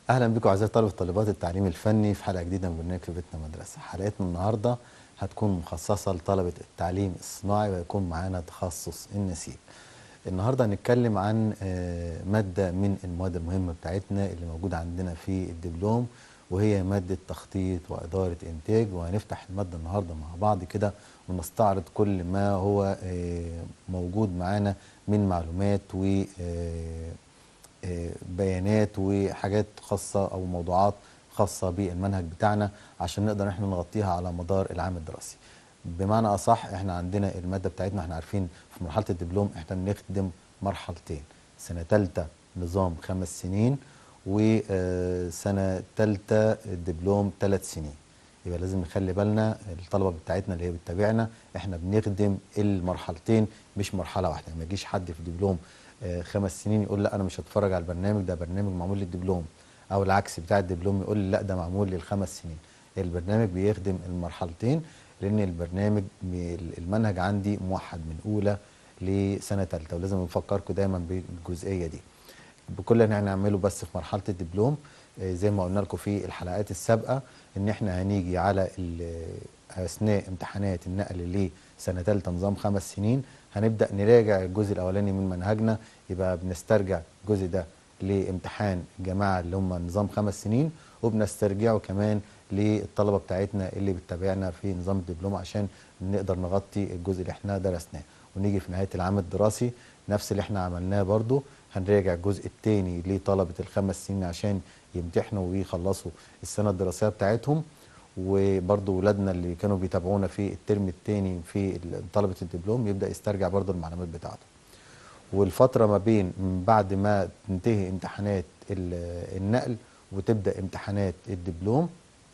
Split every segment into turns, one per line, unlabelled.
اهلا بكم اعزائي طلبه وطالبات التعليم الفني في حلقه جديده من برنامج في بيتنا مدرسه حلقتنا النهارده هتكون مخصصه لطلبه التعليم الصناعي ويكون معانا تخصص النسيج النهارده هنتكلم عن آه، ماده من المواد المهمه بتاعتنا اللي موجوده عندنا في الدبلوم وهي ماده تخطيط واداره انتاج وهنفتح الماده النهارده مع بعض كده ونستعرض كل ما هو آه، موجود معانا من معلومات و آه، آه، بيانات وحاجات خاصة أو موضوعات خاصة بالمنهج بتاعنا عشان نقدر احنا نغطيها على مدار العام الدراسي بمعنى أصح احنا عندنا المادة بتاعتنا احنا عارفين في مرحلة الدبلوم احنا بنخدم مرحلتين سنة تالتة نظام خمس سنين وسنة تالتة الدبلوم ثلاث سنين يبقى لازم نخلي بالنا الطلبة بتاعتنا اللي هي بتتابعنا احنا بنخدم المرحلتين مش مرحلة واحدة ما يجيش حد في دبلوم آه، خمس سنين يقول لا انا مش هتفرج على البرنامج ده برنامج معمول للدبلوم او العكس بتاع الدبلوم يقول لي لا ده معمول للخمس سنين البرنامج بيخدم المرحلتين لان البرنامج م- المنهج عندي موحد من اولى لسنه ثالثه ولازم نفكركم دايما بالجزئيه دي بكل اللي هنعمله بس في مرحله الدبلوم آه، زي ما قلنا لكم في الحلقات السابقه ان احنا هنيجي على ال- اثناء امتحانات النقل لسنه ثالثه نظام خمس سنين هنبدا نراجع الجزء الاولاني من منهجنا يبقى بنسترجع الجزء ده لامتحان الجماعه اللي هم نظام خمس سنين وبنسترجعه كمان للطلبه بتاعتنا اللي بتتابعنا في نظام الدبلوم عشان نقدر نغطي الجزء اللي احنا درسناه ونيجي في نهايه العام الدراسي نفس اللي احنا عملناه برضو هنراجع الجزء الثاني لطلبه الخمس سنين عشان يمتحنوا ويخلصوا السنه الدراسيه بتاعتهم وبرضو ولادنا اللي كانوا بيتابعونا في الترم الثاني في ال- طلبه الدبلوم يبدا يسترجع برضو المعلومات بتاعته والفتره ما بين من بعد ما تنتهي امتحانات ال- النقل وتبدا امتحانات الدبلوم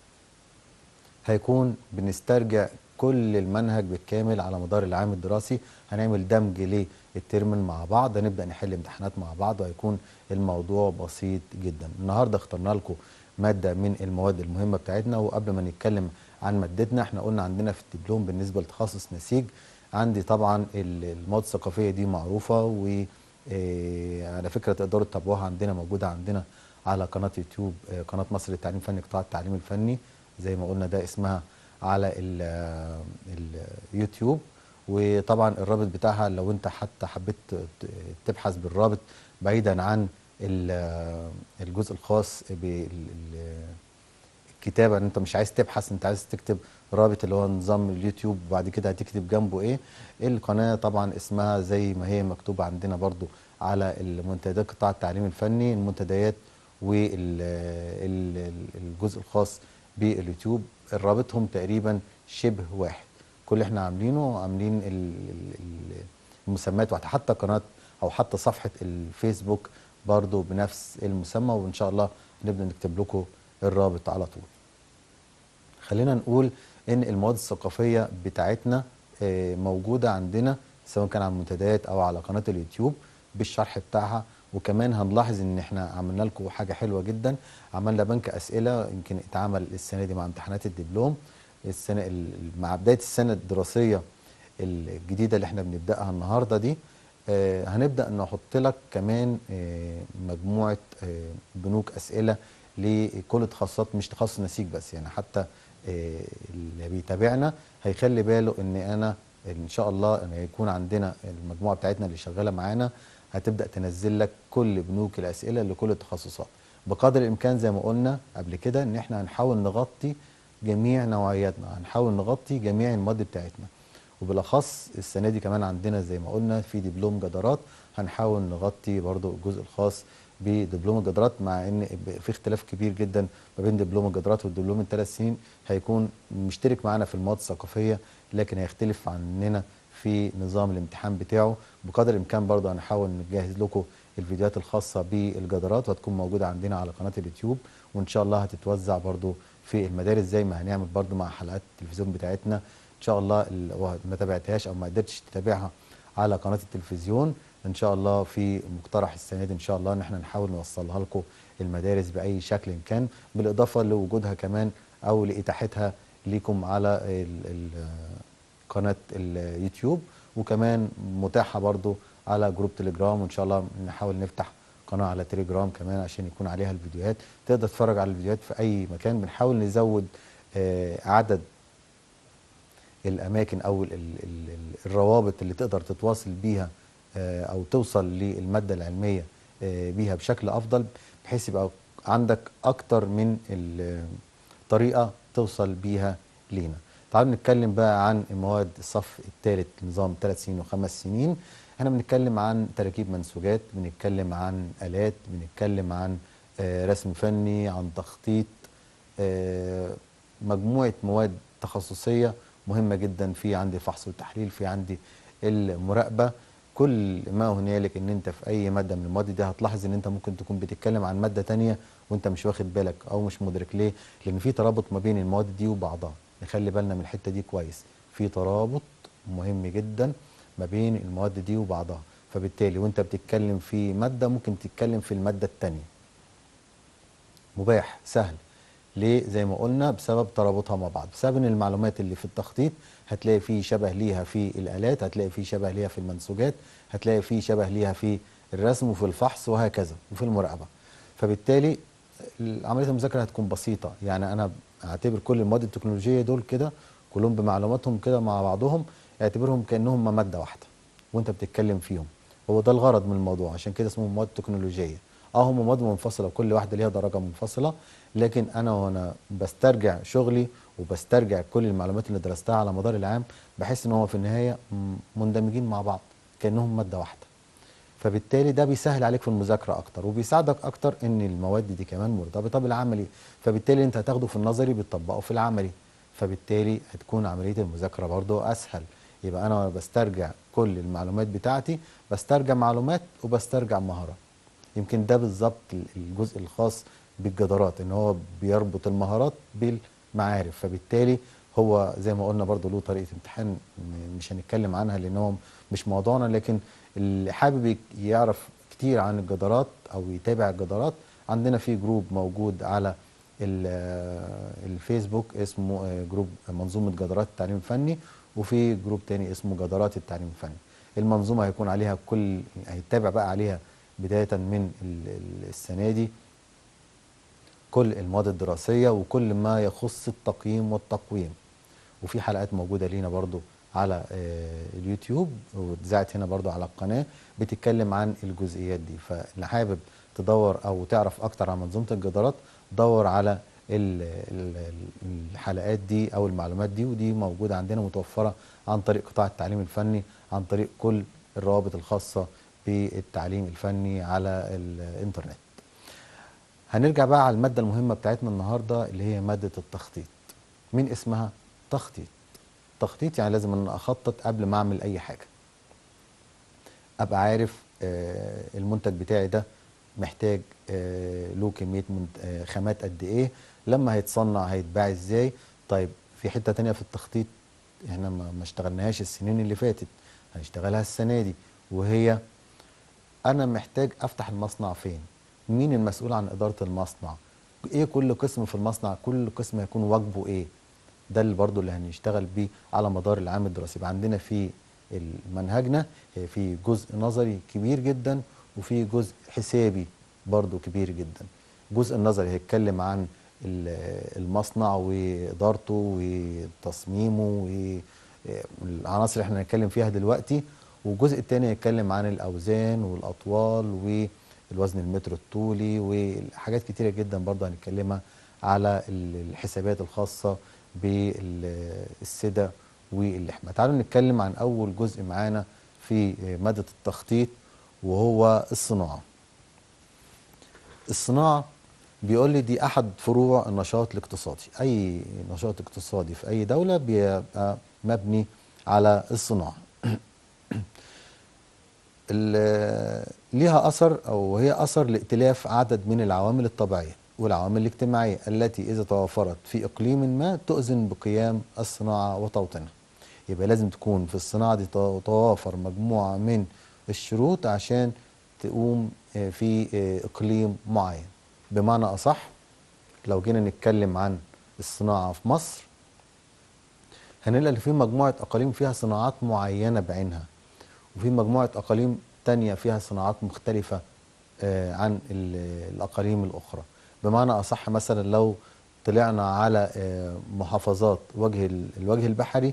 هيكون بنسترجع كل المنهج بالكامل على مدار العام الدراسي هنعمل دمج للترم مع بعض هنبدا نحل امتحانات مع بعض وهيكون الموضوع بسيط جدا النهارده اخترنا لكم ماده من المواد المهمه بتاعتنا وقبل ما نتكلم عن مادتنا احنا قلنا عندنا في الدبلوم بالنسبه لتخصص نسيج عندي طبعا ال- المواد الثقافيه دي معروفه و آه، على فكره تقدروا تتابعوها عندنا موجوده عندنا على قناه يوتيوب آه، قناه مصر للتعليم الفني قطاع التعليم الفني زي ما قلنا ده اسمها على ال- آه، اليوتيوب وطبعا الرابط بتاعها لو انت حتى حبيت ت- تبحث بالرابط بعيدا عن ال- آه، الجزء الخاص بالكتابه ان انت مش عايز تبحث انت عايز تكتب رابط اللي هو نظام اليوتيوب وبعد كده هتكتب جنبه ايه القناه طبعا اسمها زي ما هي مكتوبه عندنا برضو على المنتديات قطاع التعليم الفني المنتديات والجزء الخاص باليوتيوب رابطهم تقريبا شبه واحد كل اللي احنا عاملينه عاملين ال- ال- ال- المسميات واحده حتى قناه او حتى صفحه الفيسبوك برضو بنفس المسمى وان شاء الله نبدا نكتب لكم الرابط على طول خلينا نقول ان المواد الثقافيه بتاعتنا آه، موجوده عندنا سواء كان على المنتديات او على قناه اليوتيوب بالشرح بتاعها وكمان هنلاحظ ان احنا عملنا لكم حاجه حلوه جدا عملنا بنك اسئله يمكن اتعمل السنه دي مع امتحانات الدبلوم السنه ال- مع بدايه السنه الدراسيه الجديده اللي احنا بنبداها النهارده دي آه، هنبدا نحط لك كمان آه، مجموعه آه، بنوك اسئله لكل تخصصات مش تخصص نسيج بس يعني حتى آه، اللي بيتابعنا هيخلي باله ان انا ان شاء الله ان هيكون عندنا المجموعه بتاعتنا اللي شغاله معانا هتبدا تنزل لك كل بنوك الاسئله لكل التخصصات بقدر الامكان زي ما قلنا قبل كده ان احنا هنحاول نغطي جميع نوعياتنا هنحاول نغطي جميع المواد بتاعتنا وبالاخص السنه دي كمان عندنا زي ما قلنا في دبلوم جدارات هنحاول نغطي برضو الجزء الخاص بدبلوم الجدارات مع ان ب- في اختلاف كبير جدا ما بين دبلوم الجدارات والدبلوم الثلاث سنين هيكون مشترك معانا في المواد الثقافيه لكن هيختلف عننا في نظام الامتحان بتاعه بقدر الامكان برضو هنحاول نجهز لكم الفيديوهات الخاصه بالجدارات وهتكون موجوده عندنا على قناه اليوتيوب وان شاء الله هتتوزع برضو في المدارس زي ما هنعمل برضو مع حلقات التلفزيون بتاعتنا ان شاء الله ال- ما تابعتهاش او ما قدرتش تتابعها على قناه التلفزيون ان شاء الله في مقترح السنه دي ان شاء الله ان احنا نحاول نوصلها لكم المدارس باي شكل كان بالاضافه لوجودها كمان او لاتاحتها ليكم على ال- ال- قناه اليوتيوب وكمان متاحه برضو على جروب تليجرام وان شاء الله نحاول نفتح قناه على تليجرام كمان عشان يكون عليها الفيديوهات تقدر تتفرج على الفيديوهات في اي مكان بنحاول نزود آه، عدد الاماكن او ال ال ال الروابط اللي تقدر تتواصل بيها آه، او توصل للماده العلميه آه، بيها بشكل افضل بحيث يبقى عندك اكتر من ال- طريقه توصل بيها لينا تعالوا نتكلم بقى عن مواد الصف الثالث نظام ثلاث سنين وخمس سنين احنا بنتكلم عن تراكيب منسوجات بنتكلم عن الات بنتكلم عن آه، رسم فني عن تخطيط آه، مجموعه مواد تخصصيه مهمه جدا في عندي الفحص والتحليل في عندي المراقبه كل ما هنالك ان انت في اي ماده من المواد دي هتلاحظ ان انت ممكن تكون بتتكلم عن ماده تانية وانت مش واخد بالك او مش مدرك ليه لان في ترابط ما بين المواد دي وبعضها نخلي بالنا من الحته دي كويس في ترابط مهم جدا ما بين المواد دي وبعضها فبالتالي وانت بتتكلم في ماده ممكن تتكلم في الماده التانية مباح سهل ليه زي ما قلنا بسبب ترابطها مع بعض بسبب ان المعلومات اللي في التخطيط هتلاقي فيه شبه ليها في الالات هتلاقي فيه شبه ليها في المنسوجات هتلاقي فيه شبه ليها في الرسم وفي الفحص وهكذا وفي المراقبه فبالتالي عمليه المذاكره هتكون بسيطه يعني انا اعتبر كل المواد التكنولوجيه دول كده كلهم بمعلوماتهم كده مع بعضهم اعتبرهم كانهم ماده واحده وانت بتتكلم فيهم هو ده الغرض من الموضوع عشان كده اسمهم مواد تكنولوجيه اه هم مواد منفصله وكل واحده ليها درجه منفصله لكن انا وانا بسترجع شغلي وبسترجع كل المعلومات اللي درستها على مدار العام بحس ان هو في النهايه م- مندمجين مع بعض كانهم ماده واحده فبالتالي ده بيسهل عليك في المذاكره اكتر وبيساعدك اكتر ان المواد دي كمان مرتبطه بالعملي فبالتالي انت هتاخده في النظري بتطبقه في العملي فبالتالي هتكون عمليه المذاكره برضو اسهل يبقى انا وانا بسترجع كل المعلومات بتاعتي بسترجع معلومات وبسترجع مهارات يمكن ده بالظبط الجزء الخاص بالجدارات ان هو بيربط المهارات بالمعارف فبالتالي هو زي ما قلنا برضو له طريقه امتحان م- مش هنتكلم عنها لان هو مش موضوعنا لكن اللي حابب يك- يعرف كتير عن الجدارات او يتابع الجدارات عندنا في جروب موجود على ال- آه، الفيسبوك اسمه آه، جروب منظومه جدارات التعليم الفني وفي جروب تاني اسمه جدارات التعليم الفني المنظومه هيكون عليها كل هيتابع بقى عليها بدايه من ال- ال- السنه دي كل المواد الدراسيه وكل ما يخص التقييم والتقويم وفي حلقات موجوده لينا برضو على آه، اليوتيوب واتذاعت هنا برضو على القناه بتتكلم عن الجزئيات دي فاللي حابب تدور او تعرف اكتر عن منظومه الجدارات دور على ال- ال- الحلقات دي او المعلومات دي ودي موجوده عندنا متوفره عن طريق قطاع التعليم الفني عن طريق كل الروابط الخاصه بالتعليم الفني على الانترنت هنرجع بقى على الماده المهمه بتاعتنا النهارده اللي هي ماده التخطيط من اسمها تخطيط تخطيط يعني لازم ان اخطط قبل ما اعمل اي حاجه ابقى عارف آه، المنتج بتاعي ده محتاج آه، له كميه منت- آه، خامات قد ايه لما هيتصنع هيتباع ازاي طيب في حته تانية في التخطيط احنا ما ما اشتغلناهاش السنين اللي فاتت هنشتغلها السنه دي وهي انا محتاج افتح المصنع فين مين المسؤول عن اداره المصنع ايه كل قسم في المصنع كل قسم هيكون واجبه ايه ده اللي برضو اللي هنشتغل بيه على مدار العام الدراسي يبقى عندنا في منهجنا آه، في جزء نظري كبير جدا وفي جزء حسابي برضو كبير جدا الجزء النظري هيتكلم عن ال- المصنع وادارته وتصميمه والعناصر اللي احنا هنتكلم فيها دلوقتي والجزء الثاني هيتكلم عن الاوزان والاطوال والوزن المتر الطولي وحاجات كتيره جدا برضه هنتكلمها على ال- الحسابات الخاصه بالسدة واللحمه تعالوا نتكلم عن اول جزء معانا في ماده التخطيط وهو الصناعه الصناعه بيقول لي دي احد فروع النشاط الاقتصادي اي نشاط اقتصادي في اي دوله بيبقى مبني على الصناعه ال- ليها اثر او هي اثر لائتلاف عدد من العوامل الطبيعيه والعوامل الاجتماعيه التي اذا توافرت في اقليم ما تؤذن بقيام الصناعه وتوطينها يبقى لازم تكون في الصناعه دي تو- توافر مجموعه من الشروط عشان تقوم آه، في آه، اقليم معين بمعنى اصح لو جينا نتكلم عن الصناعه في مصر هنلاقي ان في مجموعه اقاليم فيها صناعات معينه بعينها وفي مجموعه اقاليم تانية فيها صناعات مختلفه آه، عن ال- الاقاليم الاخرى بمعنى اصح مثلا لو طلعنا على آه، محافظات وجه ال- الوجه البحري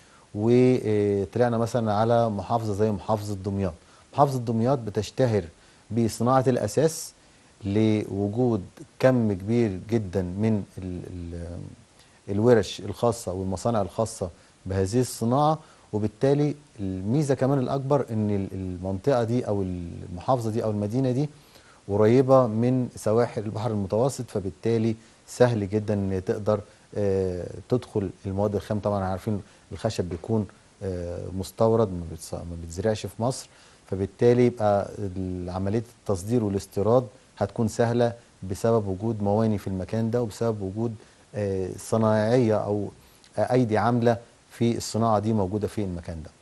وطلعنا مثلا على محافظه زي محافظه دمياط محافظه دمياط بتشتهر بصناعه الاساس لوجود كم كبير جدا من ال ال الورش الخاصه والمصانع الخاصه بهذه الصناعه وبالتالي الميزه كمان الاكبر ان ال- المنطقه دي او المحافظه دي او المدينه دي قريبه من سواحل البحر المتوسط فبالتالي سهل جدا ان تقدر آه، تدخل المواد الخام طبعا عارفين الخشب بيكون آه، مستورد ما بيتص- ما بيتزرعش في مصر فبالتالي يبقى ال- عمليه التصدير والاستيراد هتكون سهله بسبب وجود مواني في المكان ده وبسبب وجود آه، صنايعيه او آه، ايدي عامله في الصناعه دي موجوده في المكان ده.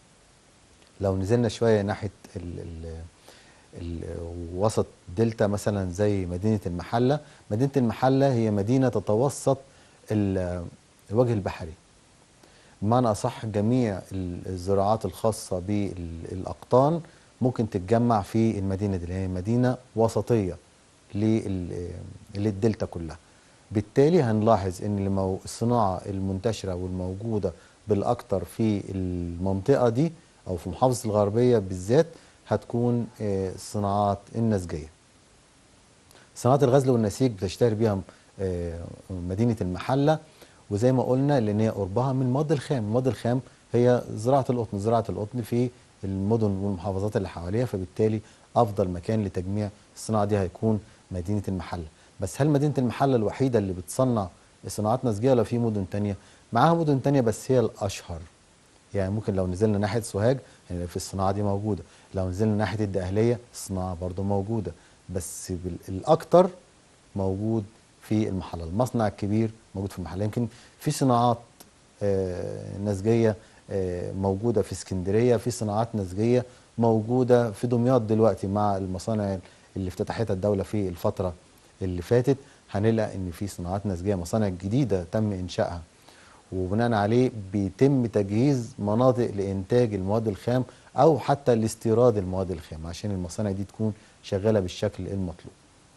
لو نزلنا شويه ناحيه ال ال ال وسط دلتا مثلا زي مدينه المحله، مدينه المحله هي مدينه تتوسط ال- الوجه البحري. بمعنى اصح جميع ال- الزراعات الخاصه بالاقطان ممكن تتجمع في المدينه دي، هي مدينه وسطيه لل- للدلتا كلها. بالتالي هنلاحظ ان المو- الصناعه المنتشره والموجوده بالاكثر في المنطقه دي او في محافظه الغربيه بالذات هتكون آه، الصناعات النسجيه. صناعه الغزل والنسيج بتشتهر بيها آه، مدينه المحله وزي ما قلنا لان هي قربها من المواد الخام، المواد الخام هي زراعه القطن، زراعه القطن في المدن والمحافظات اللي حواليها فبالتالي افضل مكان لتجميع الصناعه دي هيكون مدينه المحله، بس هل مدينه المحله الوحيده اللي بتصنع صناعات نسجيه ولا في مدن تانية؟ معاها مدن تانية بس هي الاشهر. يعني ممكن لو نزلنا ناحيه سوهاج يعني في الصناعه دي موجوده، لو نزلنا ناحيه الدقهليه الصناعه برضو موجوده، بس بال- الاكتر موجود في المحله، المصنع الكبير موجود في المحله، يمكن في صناعات آه، نسجيه آه، موجوده في اسكندريه، في صناعات نسجيه موجوده في دمياط دلوقتي مع المصانع اللي افتتحتها الدوله في الفتره اللي فاتت، هنلاقي ان في صناعات نسجيه مصانع جديده تم انشائها وبناء عليه بيتم تجهيز مناطق لانتاج المواد الخام او حتى لاستيراد المواد الخام عشان المصانع دي تكون شغاله بالشكل المطلوب.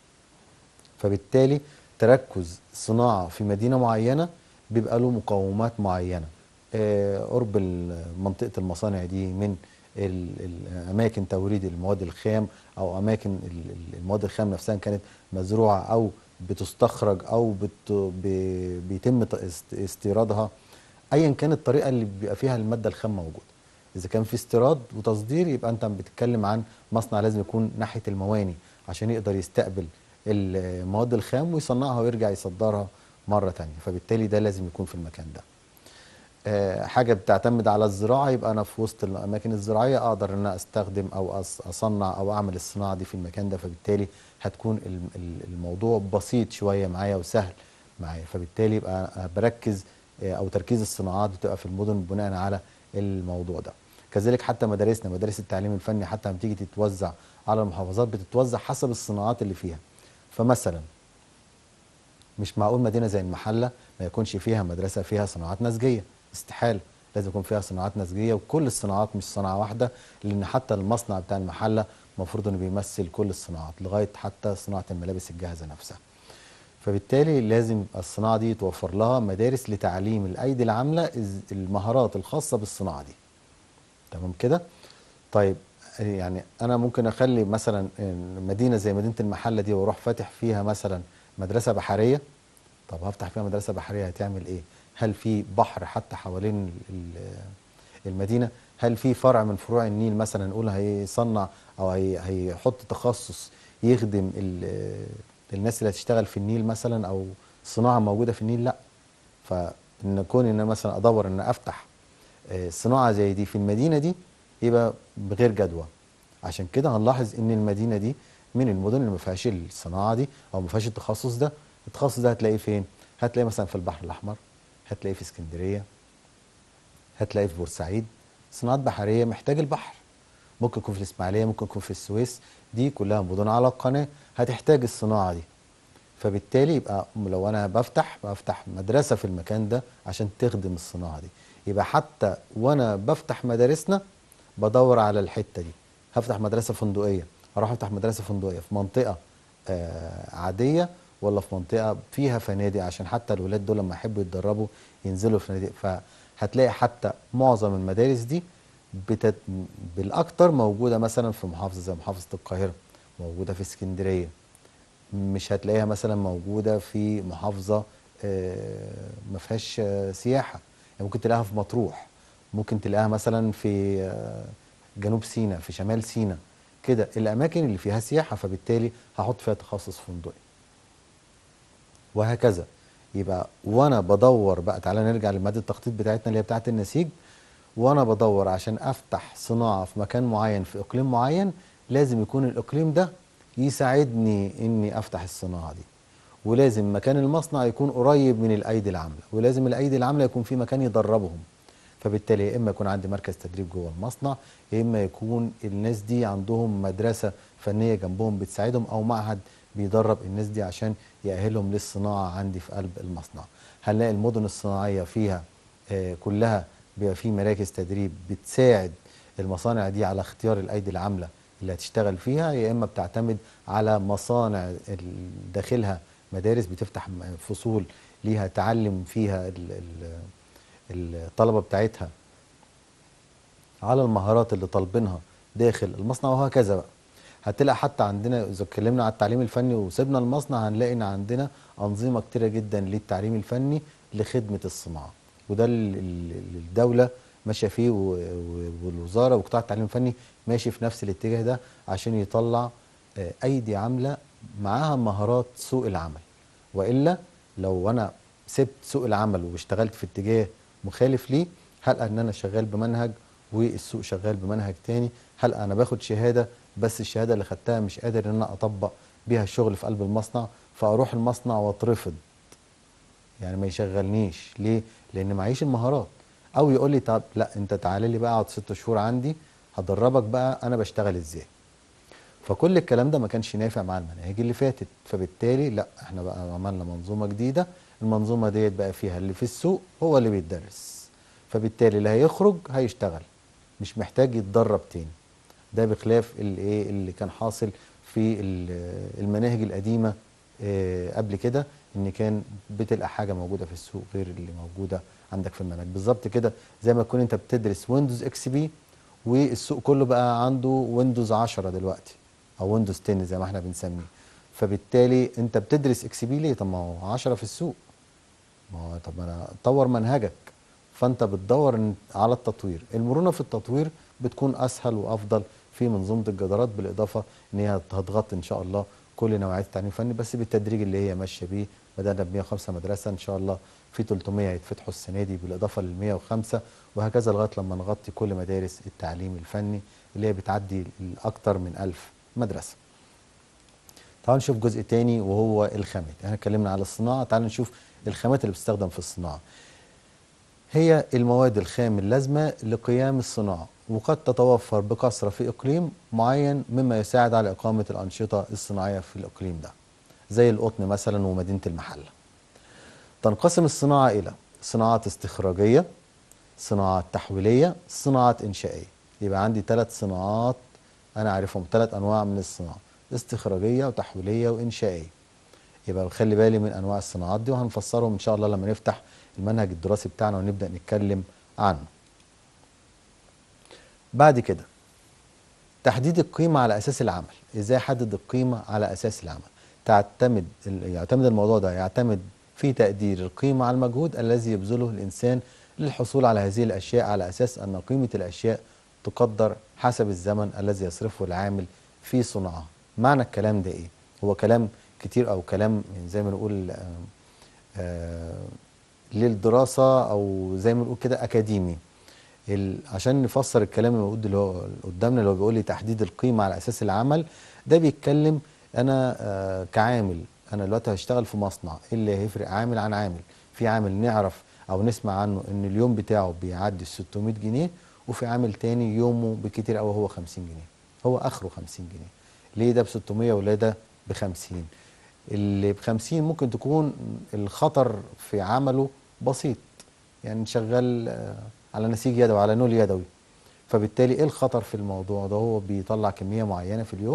فبالتالي تركز صناعه في مدينه معينه بيبقى له مقومات معينه. آه، قرب ال- منطقه المصانع دي من ال- ال- اماكن توريد المواد الخام او اماكن ال- ال- المواد الخام نفسها إن كانت مزروعه او بتستخرج او بت ب- بيتم ت- است- استيرادها ايا كانت الطريقه اللي بيبقى فيها الماده الخام موجوده. اذا كان في استيراد وتصدير يبقى انت بتتكلم عن مصنع لازم يكون ناحيه المواني عشان يقدر يستقبل المواد الخام ويصنعها ويرجع يصدرها مره تانية فبالتالي ده لازم يكون في المكان ده. آه، حاجه بتعتمد على الزراعه يبقى انا في وسط الاماكن الزراعيه اقدر ان انا استخدم او أص- اصنع او اعمل الصناعه دي في المكان ده فبالتالي هتكون الم- ال- الموضوع بسيط شويه معايا وسهل معايا فبالتالي يبقى أنا بركز آه، او تركيز الصناعات بتبقى في المدن بناء على الموضوع ده كذلك حتى مدارسنا مدارس التعليم الفني حتى لما تيجي تتوزع على المحافظات بتتوزع حسب الصناعات اللي فيها فمثلا مش معقول مدينه زي المحله ما يكونش فيها مدرسه فيها صناعات نسجيه استحاله لازم يكون فيها صناعات نسجيه وكل الصناعات مش صناعه واحده لان حتى المصنع بتاع المحله المفروض انه بيمثل كل الصناعات لغايه حتى صناعه الملابس الجاهزه نفسها فبالتالي لازم يبقى الصناعه دي يتوفر لها مدارس لتعليم الايدي العامله إز- المهارات الخاصه بالصناعه دي تمام كده طيب يعني انا ممكن اخلي مثلا مدينه زي مدينه المحله دي واروح فاتح فيها مثلا مدرسه بحريه طب هفتح فيها مدرسه بحريه هتعمل ايه هل في بحر حتى حوالين ال- المدينه هل في فرع من فروع النيل مثلا نقول هيصنع او هي- هيحط تخصص يخدم ال- الناس اللي هتشتغل في النيل مثلا او صناعه موجوده في النيل لا فان كون ان أنا مثلا ادور ان افتح آه، صناعه زي دي في المدينه دي يبقى بغير جدوى عشان كده هنلاحظ ان المدينه دي من المدن اللي ما فيهاش الصناعه دي او ما فيهاش التخصص ده التخصص ده هتلاقيه فين هتلاقيه مثلا في البحر الاحمر هتلاقيه في اسكندريه هتلاقيه في بورسعيد صناعات بحريه محتاج البحر ممكن يكون في الاسماعيليه ممكن يكون في السويس دي كلها مدن على القناه هتحتاج الصناعه دي فبالتالي يبقى لو انا بفتح بفتح مدرسه في المكان ده عشان تخدم الصناعه دي يبقى حتى وانا بفتح مدارسنا بدور على الحته دي هفتح مدرسه فندقيه هروح افتح مدرسه فندقيه في منطقه آه عاديه ولا في منطقه فيها فنادق عشان حتى الولاد دول لما يحبوا يتدربوا ينزلوا في فنادق فهتلاقي حتى معظم المدارس دي بتت... بالاكتر موجوده مثلا في محافظه زي محافظه القاهره موجوده في اسكندريه مش هتلاقيها مثلا موجوده في محافظه آه، ما فيهاش آه، سياحه يعني ممكن تلاقيها في مطروح ممكن تلاقيها مثلا في آه، جنوب سيناء في شمال سيناء كده الاماكن اللي فيها سياحه فبالتالي هحط فيها تخصص فندقي وهكذا يبقى وانا بدور بقى تعالى نرجع لماده التخطيط بتاعتنا اللي هي بتاعت النسيج وانا بدور عشان افتح صناعه في مكان معين في اقليم معين لازم يكون الاقليم ده يساعدني اني افتح الصناعه دي ولازم مكان المصنع يكون قريب من الايدي العامله ولازم الايدي العامله يكون في مكان يدربهم فبالتالي يا اما يكون عندي مركز تدريب جوه المصنع يا اما يكون الناس دي عندهم مدرسه فنيه جنبهم بتساعدهم او معهد بيدرب الناس دي عشان يأهلهم للصناعه عندي في قلب المصنع هنلاقي المدن الصناعيه فيها آه كلها بيبقى في مراكز تدريب بتساعد المصانع دي على اختيار الايدي العامله اللي هتشتغل فيها يا اما بتعتمد على مصانع داخلها مدارس بتفتح فصول ليها تعلم فيها الطلبه بتاعتها على المهارات اللي طالبينها داخل المصنع وهكذا بقى هتلاقي حتى عندنا اذا اتكلمنا على التعليم الفني وسيبنا المصنع هنلاقي ان عندنا انظمه كتيره جدا للتعليم الفني لخدمه الصناعه وده اللي الدوله ماشيه فيه والوزاره وقطاع التعليم الفني ماشي في نفس الاتجاه ده عشان يطلع ايدي عامله معاها مهارات سوق العمل والا لو انا سبت سوق العمل واشتغلت في اتجاه مخالف ليه هل ان انا شغال بمنهج والسوق شغال بمنهج تاني هل انا باخد شهاده بس الشهاده اللي خدتها مش قادر ان انا اطبق بيها الشغل في قلب المصنع فاروح المصنع واترفض يعني ما يشغلنيش ليه لان معيش المهارات او يقول لي طب لا انت تعالى لي بقى اقعد ست شهور عندي هدربك بقى انا بشتغل ازاي فكل الكلام ده ما كانش نافع مع المناهج اللي فاتت فبالتالي لا احنا بقى عملنا منظومه جديده المنظومه ديت بقى فيها اللي في السوق هو اللي بيتدرس فبالتالي اللي هيخرج هيشتغل مش محتاج يتدرب تاني ده بخلاف الايه اللي كان حاصل في المناهج القديمه اه قبل كده ان كان بتلقى حاجه موجوده في السوق غير اللي موجوده عندك في المنهج بالظبط كده زي ما تكون انت بتدرس ويندوز اكس بي والسوق كله بقى عنده ويندوز 10 دلوقتي او ويندوز 10 زي ما احنا بنسميه فبالتالي انت بتدرس اكس بي ليه طب ما هو 10 في السوق ما هو طب انا طور منهجك فانت بتدور على التطوير المرونه في التطوير بتكون اسهل وافضل في منظومه الجدارات بالاضافه ان هي هتغطي ان شاء الله كل نوعيات التعليم الفني بس بالتدريج اللي هي ماشيه بيه بدانا ب 105 مدرسه ان شاء الله في 300 هيتفتحوا السنه دي بالاضافه لل 105 وهكذا لغايه لما نغطي كل مدارس التعليم الفني اللي هي بتعدي لاكثر من 1000 مدرسه. تعالوا نشوف جزء تاني وهو الخامات، احنا اتكلمنا على الصناعه، تعالوا نشوف الخامات اللي بتستخدم في الصناعه. هي المواد الخام اللازمه لقيام الصناعه وقد تتوفر بكثره في اقليم معين مما يساعد على اقامه الانشطه الصناعيه في الاقليم ده. زي القطن مثلا ومدينه المحله. تنقسم الصناعه الى صناعات استخراجيه، صناعات تحويليه، صناعات انشائيه. يبقى عندي ثلاث صناعات انا عارفهم ثلاث انواع من الصناعه استخراجيه وتحويليه وانشائيه يبقى بخلي بالي من انواع الصناعات دي وهنفسرهم ان شاء الله لما نفتح المنهج الدراسي بتاعنا ونبدا نتكلم عنه بعد كده تحديد القيمه على اساس العمل ازاي احدد القيمه على اساس العمل تعتمد يعتمد الموضوع ده يعتمد في تقدير القيمه على المجهود الذي يبذله الانسان للحصول على هذه الاشياء على اساس ان قيمه الاشياء تقدر حسب الزمن الذي يصرفه العامل في صنعها معنى الكلام ده ايه هو كلام كتير او كلام زي ما نقول آآ آآ للدراسه او زي ما نقول كده اكاديمي عشان نفسر الكلام الموجود اللي هو قدامنا اللي هو بيقول لي تحديد القيمه على اساس العمل ده بيتكلم انا كعامل انا دلوقتي هشتغل في مصنع ايه اللي هيفرق عامل عن عامل في عامل نعرف او نسمع عنه ان اليوم بتاعه بيعدي ال 600 جنيه وفي عامل تاني يومه بكتير قوي هو 50 جنيه هو اخره 50 جنيه ليه ده ب 600 ولا ده ب 50 اللي ب 50 ممكن تكون الخطر في عمله بسيط يعني شغال على نسيج يدوي على نول يدوي فبالتالي ايه الخطر في الموضوع ده هو بيطلع كميه معينه في اليوم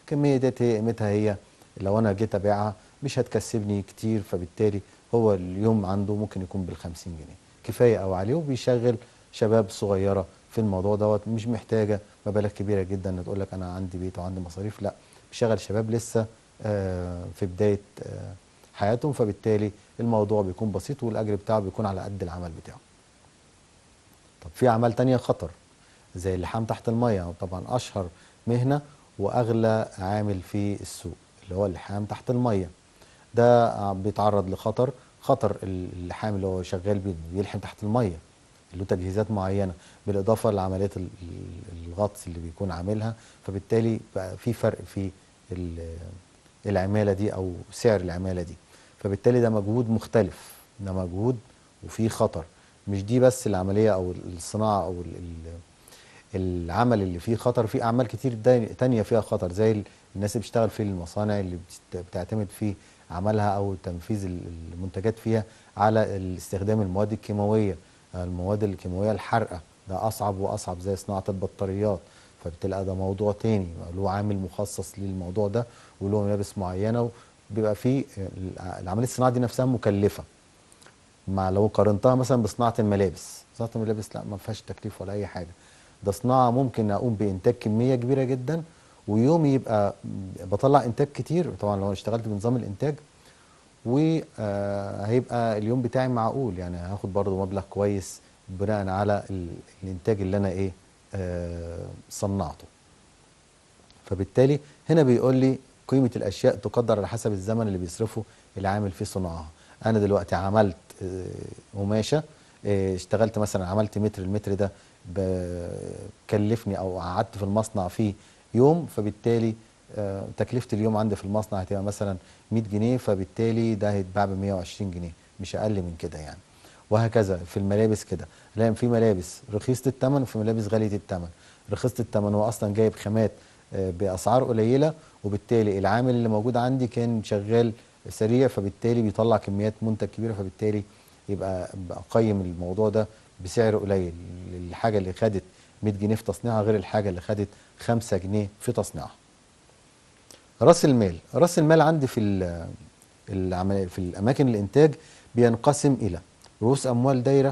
الكميه ديت هي قيمتها هي لو انا جيت ابيعها مش هتكسبني كتير فبالتالي هو اليوم عنده ممكن يكون بال 50 جنيه كفايه او عليه وبيشغل شباب صغيره في الموضوع دوت مش محتاجه مبالغ كبيره جدا ان تقول لك انا عندي بيت وعندي مصاريف لا بيشغل شباب لسه آه، في بدايه آه، حياتهم فبالتالي الموضوع بيكون بسيط والاجر بتاعه بيكون على قد العمل بتاعه طب في اعمال تانية خطر زي اللحام تحت الميه طبعا اشهر مهنه واغلى عامل في السوق اللي هو اللحام تحت الميه ده بيتعرض لخطر خطر اللحام اللي هو شغال بي- بيلحم تحت الميه له تجهيزات معينه بالاضافه لعمليات ال- ال- الغطس اللي بيكون عاملها فبالتالي بقى في فرق في ال- العماله دي او سعر العماله دي فبالتالي ده مجهود مختلف ده مجهود وفيه خطر مش دي بس العمليه او الصناعه او ال- ال- العمل اللي فيه خطر في اعمال كتير دا- تانية فيها خطر زي ال- الناس اللي بتشتغل في المصانع اللي بتست- بتعتمد في عملها او تنفيذ ال- المنتجات فيها على ال- استخدام المواد الكيماويه المواد الكيماويه الحارقه ده اصعب واصعب زي صناعه البطاريات فبتلاقي ده موضوع تاني له عامل مخصص للموضوع ده وله ملابس معينه وبيبقى فيه ال- العمليه الصناعه دي نفسها مكلفه مع لو قارنتها مثلا بصناعه الملابس صناعه الملابس لا ما فيهاش تكليف ولا اي حاجه ده صناعه ممكن اقوم بانتاج كميه كبيره جدا ويومي يبقى بطلع انتاج كتير طبعا لو انا اشتغلت بنظام الانتاج وهيبقى اليوم بتاعي معقول يعني هاخد برضو مبلغ كويس بناء على ال- الانتاج اللي انا ايه آه صنعته فبالتالي هنا بيقول لي قيمة الأشياء تقدر على حسب الزمن اللي بيصرفه العامل في صنعها أنا دلوقتي عملت آه، قماشة آه، اشتغلت مثلا عملت متر المتر ده ب- كلفني أو قعدت في المصنع فيه يوم فبالتالي آه، تكلفة اليوم عندي في المصنع هتبقى مثلا 100 جنيه فبالتالي ده هيتباع ب 120 جنيه مش أقل من كده يعني وهكذا في الملابس كده لان في ملابس رخيصه الثمن وفي ملابس غاليه الثمن رخيصه الثمن هو اصلا جايب خامات آه، باسعار قليله وبالتالي العامل اللي موجود عندي كان شغال سريع فبالتالي بيطلع كميات منتج كبيره فبالتالي يبقى اقيم الموضوع ده بسعر قليل الحاجه اللي خدت 100 جنيه في تصنيعها غير الحاجه اللي خدت 5 جنيه في تصنيعها راس المال راس المال عندي في ال- العمل في الاماكن الانتاج بينقسم الى رؤوس اموال دايره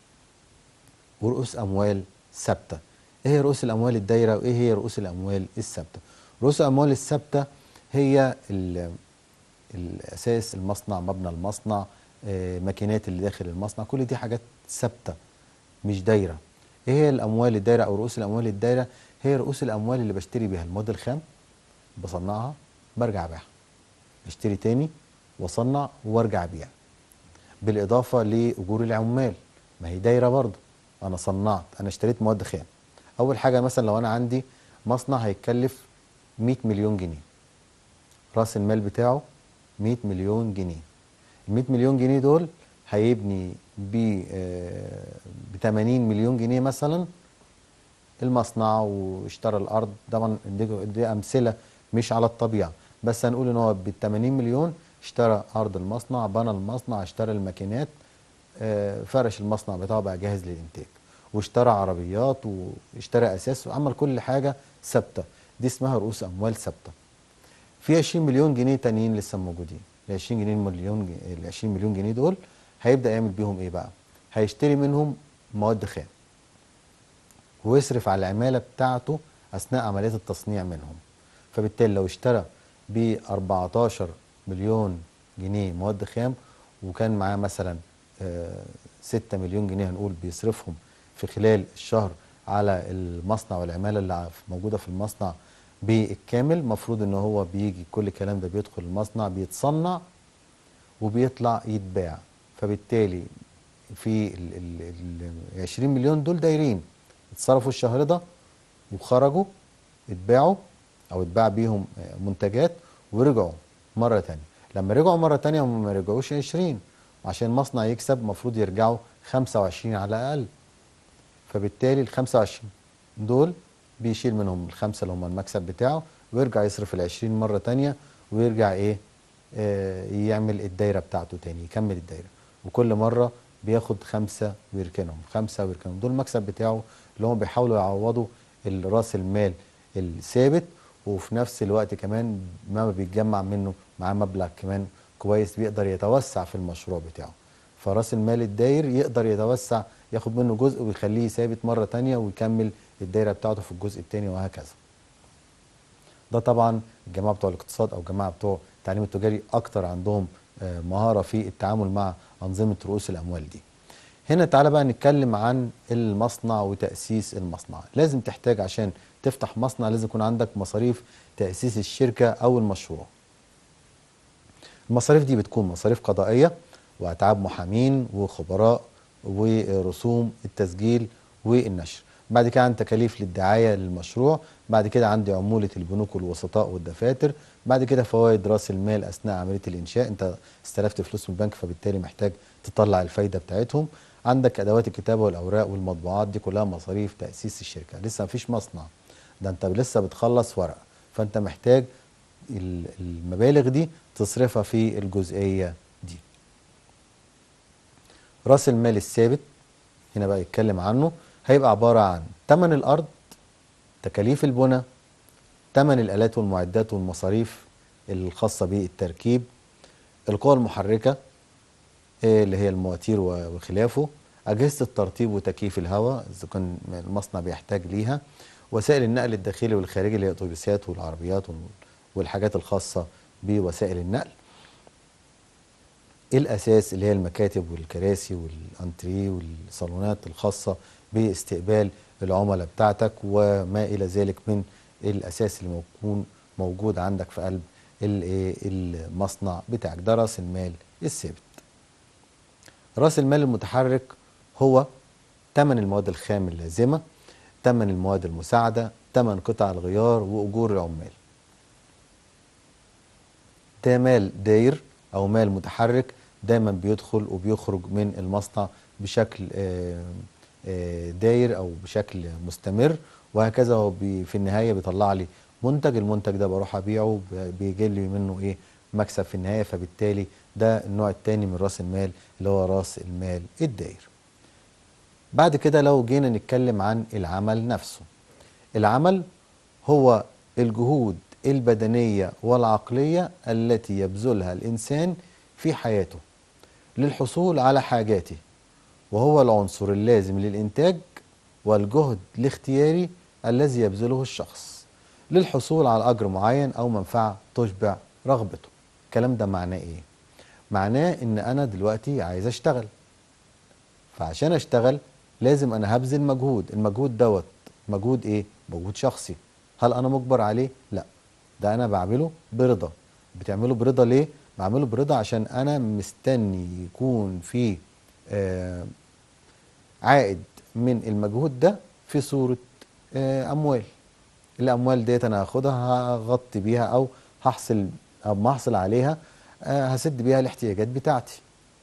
ورؤوس اموال ثابته ايه هي رؤوس الاموال الدايره وايه هي رؤوس الاموال الثابته رؤوس الاموال الثابته هي ال- الاساس المصنع مبنى المصنع آه، ماكينات اللي داخل المصنع كل دي حاجات ثابته مش دايره ايه هي الاموال الدايره او رؤوس الاموال الدايره هي رؤوس الاموال اللي بشتري بيها المواد الخام بصنعها برجع ابيعها اشتري تاني واصنع وارجع ابيع بالاضافه لاجور العمال ما هي دايره برضه انا صنعت انا اشتريت مواد خام اول حاجه مثلا لو انا عندي مصنع هيتكلف 100 مليون جنيه راس المال بتاعه 100 مليون جنيه ال 100 مليون جنيه دول هيبني ب ب 80 مليون جنيه مثلا المصنع واشترى الارض طبعا دي, دي امثله مش على الطبيعه بس هنقول ان هو بال 80 مليون اشترى ارض المصنع بنى المصنع اشترى الماكينات آه، فرش المصنع بتاعه بقى جاهز للانتاج واشترى عربيات واشترى اساس وعمل كل حاجه ثابته دي اسمها رؤوس اموال ثابته في 20 مليون جنيه تانيين لسه موجودين ال 20 جنيه مليون ج- ال 20 مليون جنيه دول هيبدا يعمل بيهم ايه بقى هيشتري منهم مواد خام ويصرف على العماله بتاعته اثناء عمليات التصنيع منهم فبالتالي لو اشترى ب 14 مليون جنيه مواد خام وكان معاه مثلا آه، 6 مليون جنيه هنقول بيصرفهم في خلال الشهر على المصنع والعماله اللي ع- موجوده في المصنع بالكامل المفروض ان هو بيجي كل الكلام ده بيدخل المصنع بيتصنع وبيطلع يتباع فبالتالي في ال ال ال 20 مليون دول دايرين اتصرفوا الشهر ده وخرجوا اتباعوا او اتباع بيهم آه، منتجات ورجعوا مره تانية لما رجعوا مره تانية هم ما رجعوش 20 عشان المصنع يكسب المفروض يرجعوا 25 على الاقل فبالتالي ال 25 دول بيشيل منهم الخمسه اللي هم المكسب بتاعه ويرجع يصرف ال 20 مره تانية ويرجع ايه آه يعمل الدايره بتاعته تاني يكمل الدايره وكل مره بياخد خمسه ويركنهم خمسه ويركنهم دول المكسب بتاعه اللي هم بيحاولوا يعوضوا راس المال الثابت وفي نفس الوقت كمان ما بيتجمع منه معاه مبلغ كمان كويس بيقدر يتوسع في المشروع بتاعه فراس المال الداير يقدر يتوسع ياخد منه جزء ويخليه ثابت مرة تانية ويكمل الدايرة بتاعته في الجزء التاني وهكذا ده طبعا الجماعة بتوع الاقتصاد أو الجماعة بتوع التعليم التجاري أكتر عندهم آه، مهارة في التعامل مع أنظمة رؤوس الأموال دي هنا تعالى بقى نتكلم عن المصنع وتأسيس المصنع لازم تحتاج عشان تفتح مصنع لازم يكون عندك مصاريف تأسيس الشركة أو المشروع المصاريف دي بتكون مصاريف قضائية وأتعاب محامين وخبراء ورسوم التسجيل والنشر بعد كده عندي تكاليف للدعاية للمشروع بعد كده عندي عمولة البنوك والوسطاء والدفاتر بعد كده فوائد راس المال أثناء عملية الإنشاء أنت استلفت فلوس من البنك فبالتالي محتاج تطلع الفايدة بتاعتهم عندك أدوات الكتابة والأوراق والمطبوعات دي كلها مصاريف تأسيس الشركة لسه مفيش مصنع ده أنت لسه بتخلص ورق فأنت محتاج ال- المبالغ دي تصرفها في الجزئية دي راس المال الثابت هنا بقى يتكلم عنه هيبقى عبارة عن تمن الأرض تكاليف البنى تمن الآلات والمعدات والمصاريف الخاصة بالتركيب القوى المحركة آه، اللي هي المواتير و- وخلافه أجهزة الترطيب وتكييف الهواء إذا كان المصنع بيحتاج ليها وسائل النقل الداخلي والخارجي اللي هي الأتوبيسات والعربيات وال- والحاجات الخاصة بوسائل النقل الاساس اللي هي المكاتب والكراسي والانتريه والصالونات الخاصه باستقبال العملاء بتاعتك وما الى ذلك من الاساس اللي يكون موجود عندك في قلب ال- إيه المصنع بتاعك ده راس المال الثابت راس المال المتحرك هو ثمن المواد الخام اللازمه ثمن المواد المساعده ثمن قطع الغيار واجور العمال ده مال داير او مال متحرك دايما بيدخل وبيخرج من المصنع بشكل آه، آه، داير او بشكل مستمر وهكذا هو بي في النهايه بيطلع لي منتج المنتج ده بروح ابيعه ب- بيجي لي منه ايه مكسب في النهايه فبالتالي ده النوع الثاني من راس المال اللي هو راس المال الداير بعد كده لو جينا نتكلم عن العمل نفسه العمل هو الجهود البدنية والعقلية التي يبذلها الإنسان في حياته للحصول على حاجاته وهو العنصر اللازم للإنتاج والجهد الاختياري الذي يبذله الشخص للحصول على أجر معين أو منفعة تشبع رغبته الكلام ده معناه إيه؟ معناه إن أنا دلوقتي عايز أشتغل فعشان اشتغل لازم انا هبذل مجهود المجهود دوت مجهود ايه مجهود شخصي هل انا مجبر عليه لا ده انا بعمله برضا بتعمله برضا ليه بعمله برضا عشان انا مستني يكون في آه عائد من المجهود ده في صورة آه اموال الاموال ديت انا هاخدها هغطي بيها او هحصل او ما احصل عليها آه هسد بيها الاحتياجات بتاعتي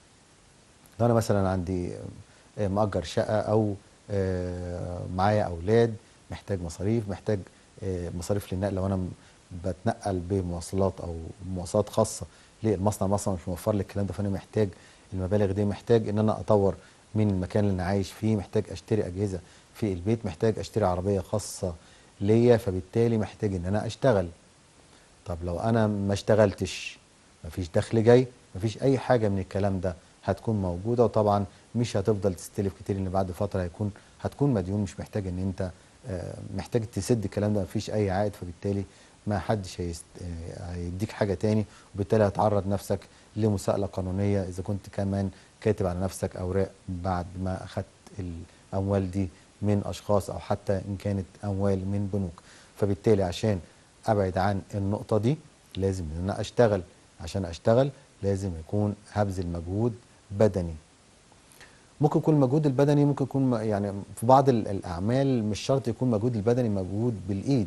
لو انا مثلا عندي آه، مأجر شقة او آه، معايا اولاد محتاج مصاريف محتاج آه، مصاريف للنقل لو انا م- بتنقل بمواصلات او مواصلات خاصة للمصنع المصنع مش موفر لي الكلام ده فانا محتاج المبالغ دي محتاج ان انا اطور من المكان اللي انا عايش فيه محتاج اشتري اجهزة في البيت محتاج اشتري عربية خاصة ليا فبالتالي محتاج ان انا اشتغل طب لو انا ما اشتغلتش مفيش دخل جاي مفيش اي حاجه من الكلام ده هتكون موجوده وطبعا مش هتفضل تستلف كتير لان بعد فتره هيكون هتكون مديون مش محتاج ان انت آه، محتاج تسد الكلام ده مفيش اي عائد فبالتالي ما حدش هيست... آه، هيديك حاجه تاني وبالتالي هتعرض نفسك لمساءله قانونيه اذا كنت كمان كاتب على نفسك اوراق بعد ما اخدت الاموال دي من اشخاص او حتى ان كانت اموال من بنوك فبالتالي عشان ابعد عن النقطه دي لازم ان انا اشتغل عشان اشتغل لازم يكون هبذل مجهود بدني ممكن يكون المجهود البدني ممكن يكون م- يعني في بعض ال- الاعمال مش شرط يكون مجهود البدني مجهود بالايد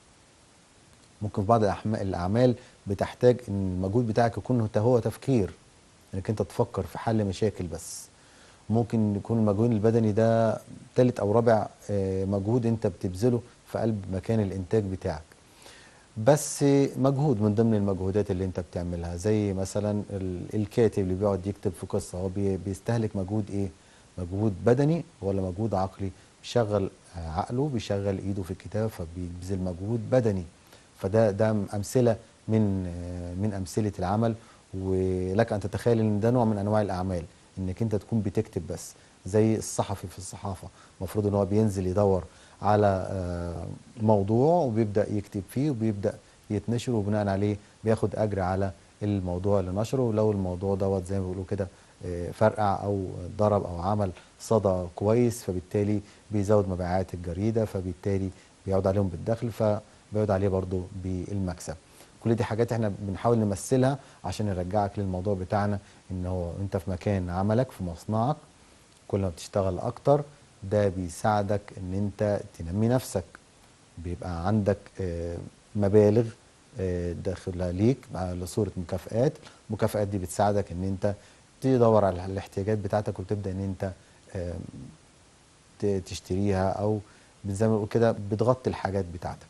ممكن في بعض الأحما- الاعمال بتحتاج ان المجهود بتاعك يكون هو- هو تفكير انك انت تفكر في حل مشاكل بس ممكن يكون المجهود البدني ده تالت او رابع آه، مجهود انت بتبذله في قلب مكان الانتاج بتاعك بس مجهود من ضمن المجهودات اللي انت بتعملها زي مثلا ال- الكاتب اللي بيقعد يكتب في قصه هو بي- بيستهلك مجهود ايه مجهود بدني ولا مجهود عقلي بيشغل آه، عقله بيشغل ايده في الكتابه فبيبذل مجهود بدني فده ده امثله من آه، من امثله العمل ولك ان تتخيل ان ده نوع من انواع الاعمال انك انت تكون بتكتب بس زي الصحفي في الصحافه المفروض ان هو بينزل يدور على آه، موضوع وبيبدا يكتب فيه وبيبدا يتنشر وبناء عليه بياخد اجر على الموضوع اللي نشره ولو الموضوع دوت زي ما بيقولوا كده آه، فرقع او ضرب او عمل صدى كويس فبالتالي بيزود مبيعات الجريده فبالتالي بيعود عليهم بالدخل فبيعود عليه برضو بالمكسب كل دي حاجات احنا بنحاول نمثلها عشان نرجعك للموضوع بتاعنا ان هو انت في مكان عملك في مصنعك كل ما بتشتغل اكتر ده بيساعدك ان انت تنمي نفسك بيبقى عندك آه، مبالغ آه، داخلها ليك مع- لصورة مكافآت المكافآت دي بتساعدك ان انت تدور على الاحتياجات بتاعتك وتبدأ ان انت آم، ت- تشتريها او زي ما بنقول كده بتغطي الحاجات بتاعتك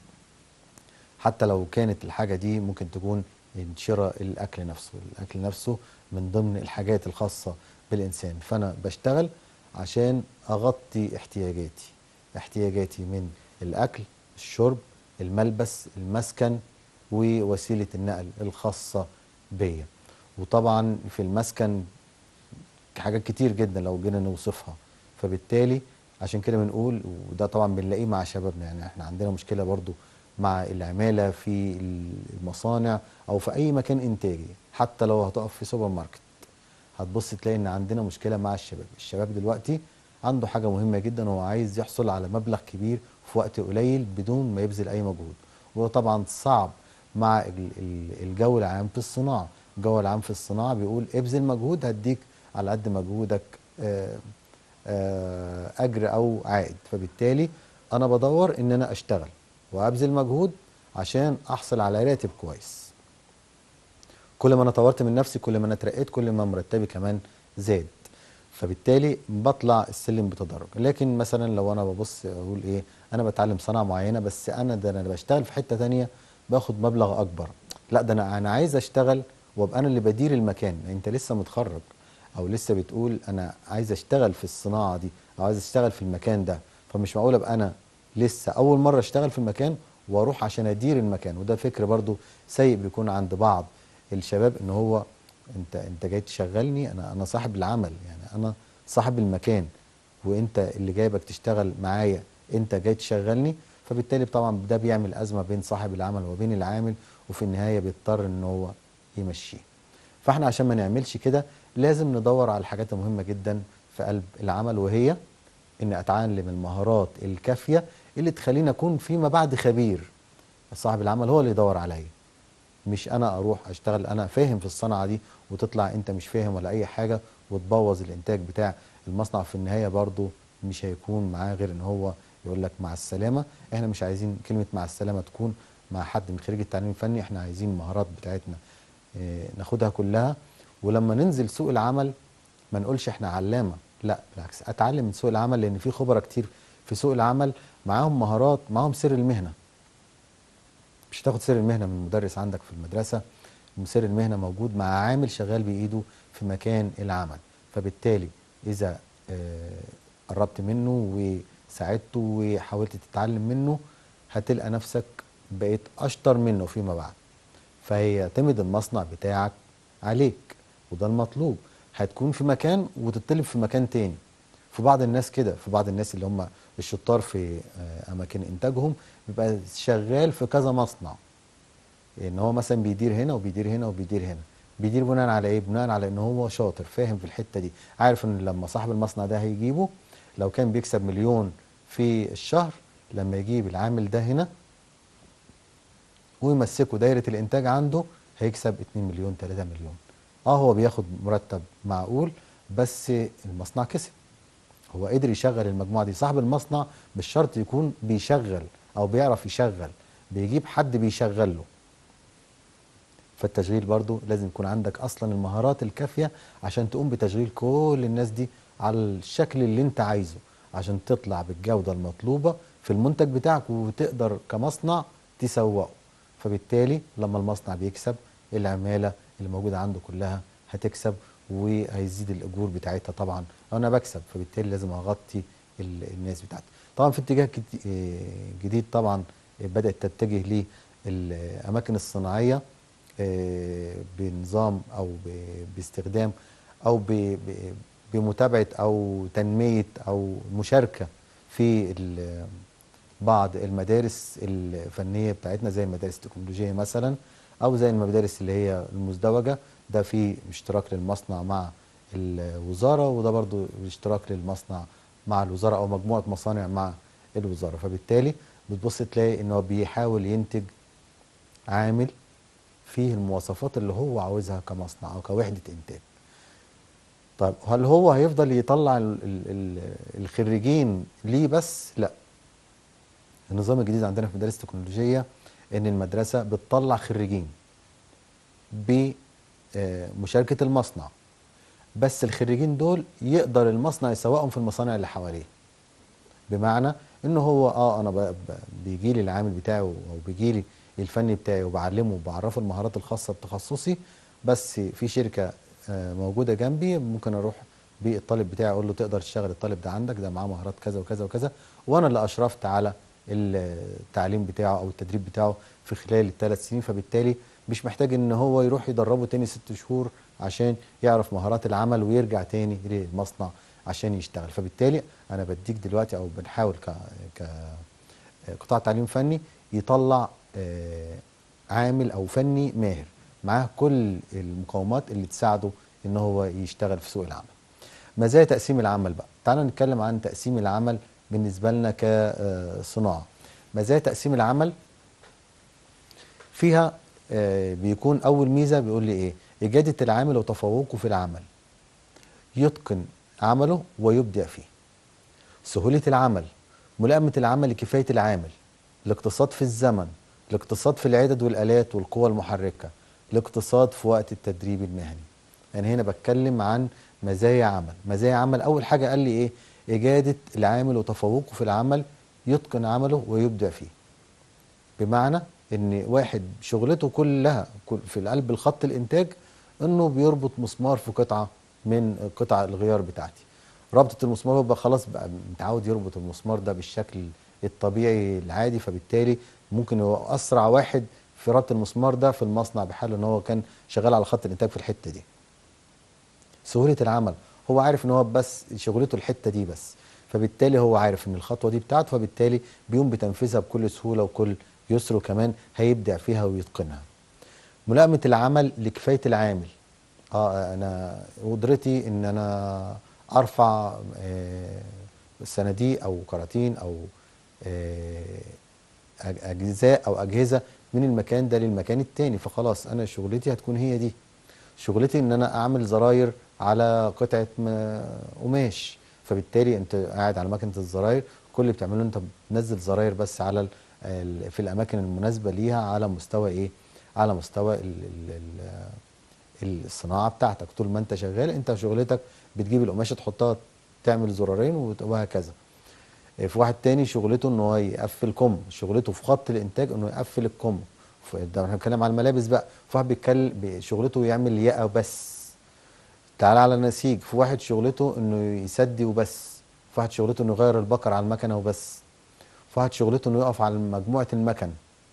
حتى لو كانت الحاجة دي ممكن تكون شراء الأكل نفسه الأكل نفسه من ضمن الحاجات الخاصة بالإنسان فأنا بشتغل عشان أغطي احتياجاتي احتياجاتي من الأكل الشرب الملبس المسكن ووسيلة النقل الخاصة بيا وطبعا في المسكن حاجات كتير جدا لو جينا نوصفها فبالتالي عشان كده بنقول وده طبعا بنلاقيه مع شبابنا يعني احنا عندنا مشكله برضو مع العماله في المصانع او في اي مكان انتاجي حتى لو هتقف في سوبر ماركت هتبص تلاقي ان عندنا مشكله مع الشباب الشباب دلوقتي عنده حاجه مهمه جدا هو عايز يحصل على مبلغ كبير في وقت قليل بدون ما يبذل اي مجهود وهو طبعا صعب مع ال- ال- الجو العام في الصناعه الجو العام في الصناعه بيقول ابذل مجهود هديك على قد مجهودك آه، آه، اجر او عائد فبالتالي انا بدور ان انا اشتغل وابذل مجهود عشان احصل على راتب كويس كل ما انا طورت من نفسي كل ما انا اترقيت كل ما مرتبي كمان زاد فبالتالي بطلع السلم بتدرج لكن مثلا لو انا ببص اقول ايه انا بتعلم صنعه معينه بس انا ده انا بشتغل في حته تانية باخد مبلغ اكبر لا ده انا انا عايز اشتغل وابقى انا اللي بدير المكان انت لسه متخرج او لسه بتقول انا عايز اشتغل في الصناعه دي او عايز اشتغل في المكان ده فمش معقول ابقى انا لسه اول مره اشتغل في المكان واروح عشان ادير المكان وده فكر برضو سيء بيكون عند بعض الشباب ان هو انت انت جاي تشغلني انا انا صاحب العمل يعني انا صاحب المكان وانت اللي جايبك تشتغل معايا انت جاي تشغلني فبالتالي طبعا ده بيعمل ازمه بين صاحب العمل وبين العامل وفي النهايه بيضطر ان هو يمشيه فاحنا عشان ما نعملش كده لازم ندور على الحاجات المهمه جدا في قلب العمل وهي ان اتعلم المهارات الكافيه اللي تخليني اكون فيما بعد خبير صاحب العمل هو اللي يدور عليا مش انا اروح اشتغل انا فاهم في الصنعه دي وتطلع انت مش فاهم ولا اي حاجه وتبوظ الانتاج بتاع المصنع في النهايه برضو مش هيكون معاه غير ان هو يقول لك مع السلامه احنا مش عايزين كلمه مع السلامه تكون مع حد من خريج التعليم الفني احنا عايزين المهارات بتاعتنا اه ناخدها كلها ولما ننزل سوق العمل ما نقولش احنا علامه لا بالعكس اتعلم من سوق العمل لان في خبراء كتير في سوق العمل معاهم مهارات معاهم سر المهنه مش هتاخد سر المهنه من مدرس عندك في المدرسه سر المهنه موجود مع عامل شغال بايده في مكان العمل فبالتالي اذا آه، قربت منه وساعدته وحاولت تتعلم منه هتلقى نفسك بقيت اشطر منه فيما بعد فيعتمد المصنع بتاعك عليك وده المطلوب هتكون في مكان وتطلب في مكان تاني في بعض الناس كده في بعض الناس اللي هم الشطار في آه، اماكن انتاجهم بيبقى شغال في كذا مصنع ان هو مثلا بيدير هنا وبيدير هنا وبيدير هنا بيدير بناء على ايه بناء على ان هو شاطر فاهم في الحته دي عارف ان لما صاحب المصنع ده هيجيبه لو كان بيكسب مليون في الشهر لما يجيب العامل ده هنا ويمسكه دايره الانتاج عنده هيكسب 2 مليون 3 مليون اه هو بياخد مرتب معقول بس المصنع كسب هو قدر يشغل المجموعه دي صاحب المصنع مش شرط يكون بيشغل او بيعرف يشغل بيجيب حد بيشغل له فالتشغيل برضو لازم يكون عندك اصلا المهارات الكافيه عشان تقوم بتشغيل كل الناس دي على الشكل اللي انت عايزه عشان تطلع بالجوده المطلوبه في المنتج بتاعك وتقدر كمصنع تسوقه فبالتالي لما المصنع بيكسب العماله اللي موجوده عنده كلها هتكسب وهيزيد الاجور بتاعتها طبعا انا بكسب فبالتالي لازم اغطي ال- الناس بتاعتي طبعا في اتجاه كت- آه، جديد طبعا بدات تتجه ليه الاماكن الصناعيه آه، بنظام او ب- باستخدام او ب- ب- بمتابعه او تنميه او مشاركه في ال- بعض المدارس الفنيه بتاعتنا زي المدارس التكنولوجيه مثلا او زي المدارس اللي هي المزدوجه ده في اشتراك للمصنع مع الوزاره وده برضو اشتراك للمصنع مع الوزاره او مجموعه مصانع مع الوزاره فبالتالي بتبص تلاقي ان هو بيحاول ينتج عامل فيه المواصفات اللي هو عاوزها كمصنع او كوحده انتاج طيب هل هو هيفضل يطلع ال ال ال الخريجين ليه بس لا النظام الجديد عندنا في المدارس التكنولوجيه ان المدرسه بتطلع خريجين بمشاركه المصنع بس الخريجين دول يقدر المصنع يسوقهم في المصانع اللي حواليه بمعنى ان هو اه انا ب- ب- بيجي لي العامل بتاعي او بيجي لي الفني بتاعي وبعلمه وبعرفه المهارات الخاصه بتخصصي بس في شركه آه، موجوده جنبي ممكن اروح بالطالب بتاعي اقول له تقدر تشتغل الطالب ده عندك ده معاه مهارات كذا وكذا وكذا وانا اللي اشرفت على التعليم بتاعه او التدريب بتاعه في خلال الثلاث سنين فبالتالي مش محتاج ان هو يروح يدربه تاني ست شهور عشان يعرف مهارات العمل ويرجع تاني للمصنع عشان يشتغل فبالتالي انا بديك دلوقتي او بنحاول ك ك قطاع تعليم فني يطلع آه، عامل او فني ماهر معاه كل المقومات اللي تساعده ان هو يشتغل في سوق العمل مزايا تقسيم العمل بقى تعالى نتكلم عن تقسيم العمل بالنسبه لنا كصناعه مزايا تقسيم العمل فيها آه، بيكون اول ميزه بيقول لي ايه اجاده العامل وتفوقه في العمل يتقن عمله ويبدع فيه سهوله العمل ملائمه العمل لكفايه العامل الاقتصاد في الزمن الاقتصاد في العدد والالات والقوى المحركه الاقتصاد في وقت التدريب المهني يعني هنا بتكلم عن مزايا عمل مزايا عمل اول حاجه قال لي ايه اجاده العامل وتفوقه في العمل يتقن عمله ويبدع فيه بمعنى ان واحد شغلته كلها كل- في قلب الخط الانتاج انه بيربط مسمار في قطعه من قطع الغيار بتاعتي ربطه المسمار هو بقى خلاص بقى متعود يربط المسمار ده بالشكل الطبيعي العادي فبالتالي ممكن هو اسرع واحد في ربط المسمار ده في المصنع بحاله ان هو كان شغال على خط الانتاج في الحته دي سهوله العمل هو عارف ان هو بس شغلته الحته دي بس فبالتالي هو عارف ان الخطوه دي بتاعته فبالتالي بيقوم بتنفيذها بكل سهوله وكل يسر وكمان هيبدع فيها ويتقنها ملائمه العمل لكفايه العامل اه انا قدرتي ان انا ارفع آه، صناديق او كراتين او آه، أج- اجزاء او اجهزه من المكان ده للمكان التاني فخلاص انا شغلتي هتكون هي دي شغلتي ان انا اعمل زراير على قطعه م- قماش فبالتالي انت قاعد على مكنه الزراير كل اللي بتعمله انت بتنزل زراير بس على ال- ال- في الاماكن المناسبه ليها على مستوى ايه على مستوى ال ال ال الصناعه بتاعتك طول ما انت شغال انت شغلتك بتجيب القماشه تحطها تعمل زرارين وت- وهكذا في واحد تاني شغلته ان هو يقفل كم شغلته في خط الانتاج انه يقفل الكم ف- ده احنا بنتكلم على الملابس بقى في واحد بيتكلم شغلته يعمل ياقه بس تعال على النسيج في واحد شغلته انه يسدي وبس في واحد شغلته انه يغير البكر على المكنه وبس في واحد شغلته انه يقف على مجموعه المكن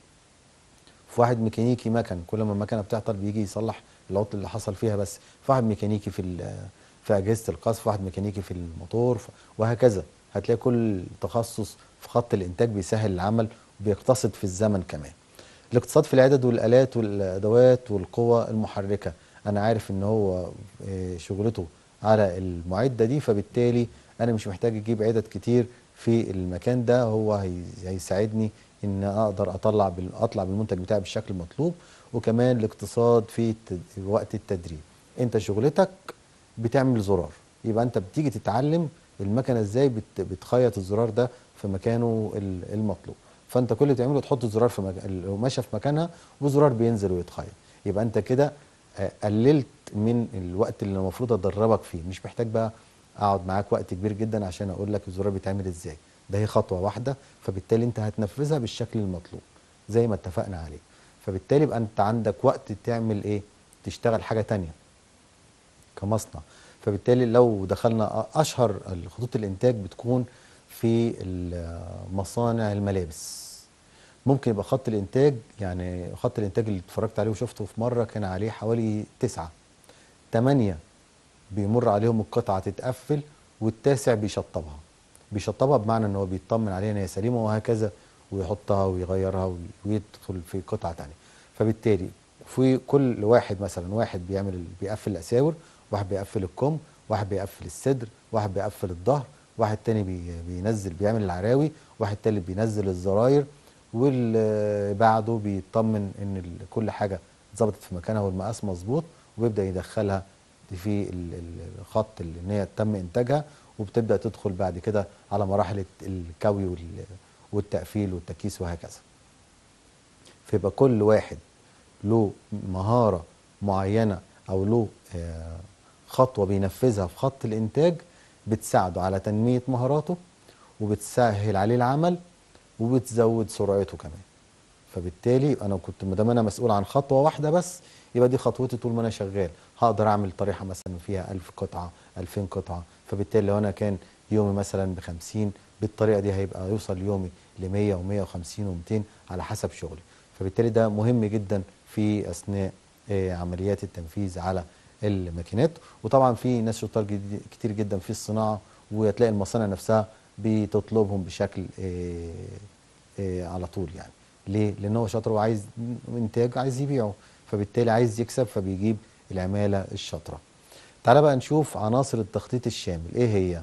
في واحد ميكانيكي مكن كل ما المكنه بتعطل بيجي يصلح العطل اللي حصل فيها بس في واحد ميكانيكي في ال- في اجهزه القصف واحد ميكانيكي في الموتور ف- وهكذا هتلاقي كل تخصص في خط الانتاج بيسهل العمل وبيقتصد في الزمن كمان الاقتصاد في العدد والالات والادوات والقوى المحركه انا عارف ان هو آه، شغلته على المعده دي فبالتالي انا مش محتاج اجيب عدد كتير في المكان ده هو هي- هيساعدني ان اقدر اطلع بال- اطلع بالمنتج بتاعي بالشكل المطلوب وكمان الاقتصاد في الت- وقت التدريب انت شغلتك بتعمل زرار يبقى انت بتيجي تتعلم المكنه ازاي بت- بتخيط الزرار ده في مكانه ال- المطلوب فانت كل اللي بتعمله تحط الزرار في مك... القماشه في مكانها والزرار بينزل ويتخيط يبقى انت كده آه، قللت من الوقت اللي المفروض ادربك فيه مش محتاج بقى اقعد معاك وقت كبير جدا عشان اقول لك الزرار بيتعمل ازاي ده هي خطوه واحده فبالتالي انت هتنفذها بالشكل المطلوب زي ما اتفقنا عليه فبالتالي يبقى انت عندك وقت تعمل ايه تشتغل حاجه تانية كمصنع فبالتالي لو دخلنا اشهر خطوط الانتاج بتكون في ال- مصانع الملابس ممكن يبقى خط الانتاج يعني خط الانتاج اللي اتفرجت عليه وشفته في مره كان عليه حوالي تسعة تمانية بيمر عليهم القطعه تتقفل والتاسع بيشطبها بيشطبها بمعنى ان هو بيطمن عليها ان هي سليمه وهكذا ويحطها ويغيرها وي- ويدخل في قطعه تانية فبالتالي في كل واحد مثلا واحد بيعمل بيقفل الاساور واحد بيقفل الكم واحد بيقفل الصدر واحد بيقفل الظهر واحد تاني بي بينزل بيعمل العراوي واحد تالت بينزل الزراير واللي بعده بيطمن ان ال- كل حاجه اتظبطت في مكانها والمقاس مظبوط وبيبدا يدخلها في ال- ال- الخط اللي ان هي تم انتاجها وبتبدا تدخل بعد كده على مراحل الت- الكوي وال- والتقفيل والتكييس وهكذا فيبقى كل واحد له مهارة معينة أو له آه، خطوة بينفذها في خط الإنتاج بتساعده على تنمية مهاراته وبتسهل عليه العمل وبتزود سرعته كمان فبالتالي انا كنت ما دام انا مسؤول عن خطوه واحده بس يبقى دي خطوتي طول ما انا شغال هقدر اعمل طريحه مثلا فيها 1000 قطعه 2000 قطعه فبالتالي لو انا كان يومي مثلا ب 50 بالطريقه دي هيبقى يوصل يومي ل 100 و150 و200 على حسب شغلي فبالتالي ده مهم جدا في اثناء آه، عمليات التنفيذ على الماكينات وطبعا في ناس شطار جد- كتير جدا في الصناعه وهتلاقي المصانع نفسها بتطلبهم بشكل آه، آه، على طول يعني ليه؟ لان هو شاطر وعايز انتاج عايز يبيعه فبالتالي عايز يكسب فبيجيب العماله الشاطره. تعالى بقى نشوف عناصر التخطيط الشامل ايه هي؟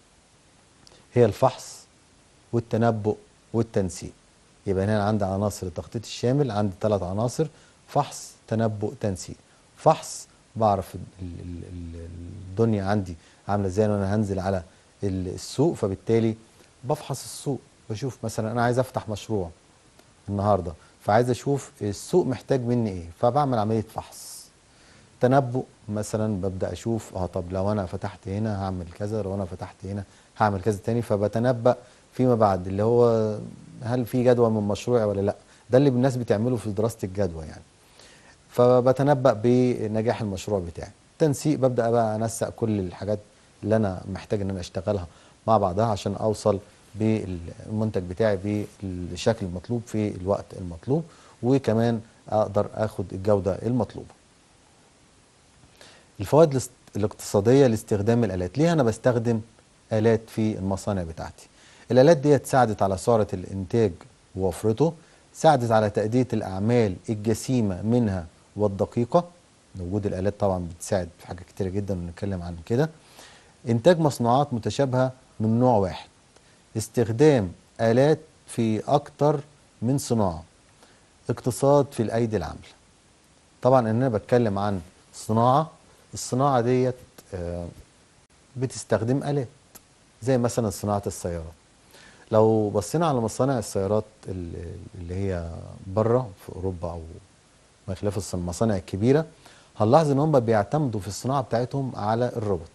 هي الفحص والتنبؤ والتنسيق. يبقى هنا عندي عناصر التخطيط الشامل عندي ثلاث عناصر فحص تنبؤ تنسيق. فحص بعرف ال- ال- ال- الدنيا عندي عامله ازاي وانا هنزل على ال- السوق فبالتالي بفحص السوق بشوف مثلا انا عايز افتح مشروع النهارده فعايز اشوف السوق محتاج مني ايه فبعمل عمليه فحص تنبؤ مثلا ببدا اشوف اه طب لو انا فتحت هنا هعمل كذا لو انا فتحت هنا هعمل كذا تاني فبتنبأ فيما بعد اللي هو هل في جدوى من مشروعي ولا لا ده اللي الناس بتعمله في دراسه الجدوى يعني فبتنبأ بنجاح المشروع بتاعي تنسيق ببدأ بقى أنسق كل الحاجات اللي أنا محتاج إن أنا أشتغلها مع بعضها عشان أوصل بالمنتج بتاعي بالشكل المطلوب في الوقت المطلوب وكمان أقدر أخد الجودة المطلوبة الفوائد الاست- الاقتصادية لاستخدام الآلات ليه أنا بستخدم آلات في المصانع بتاعتي الآلات دي ساعدت على سرعة الإنتاج ووفرته ساعدت على تأدية الأعمال الجسيمة منها والدقيقة وجود الآلات طبعا بتساعد في حاجات كتيرة جدا ونتكلم عن كده إنتاج مصنوعات متشابهة من نوع واحد استخدام آلات في أكتر من صناعة اقتصاد في الأيدي العاملة طبعا إن أنا بتكلم عن صناعة الصناعة ديت آه، بتستخدم آلات زي مثلا صناعة السيارات لو بصينا على مصانع السيارات ال- اللي هي بره في أوروبا أو ما خلاف الص- المصانع الكبيرة هنلاحظ إن هم بيعتمدوا في الصناعة بتاعتهم على الروبوت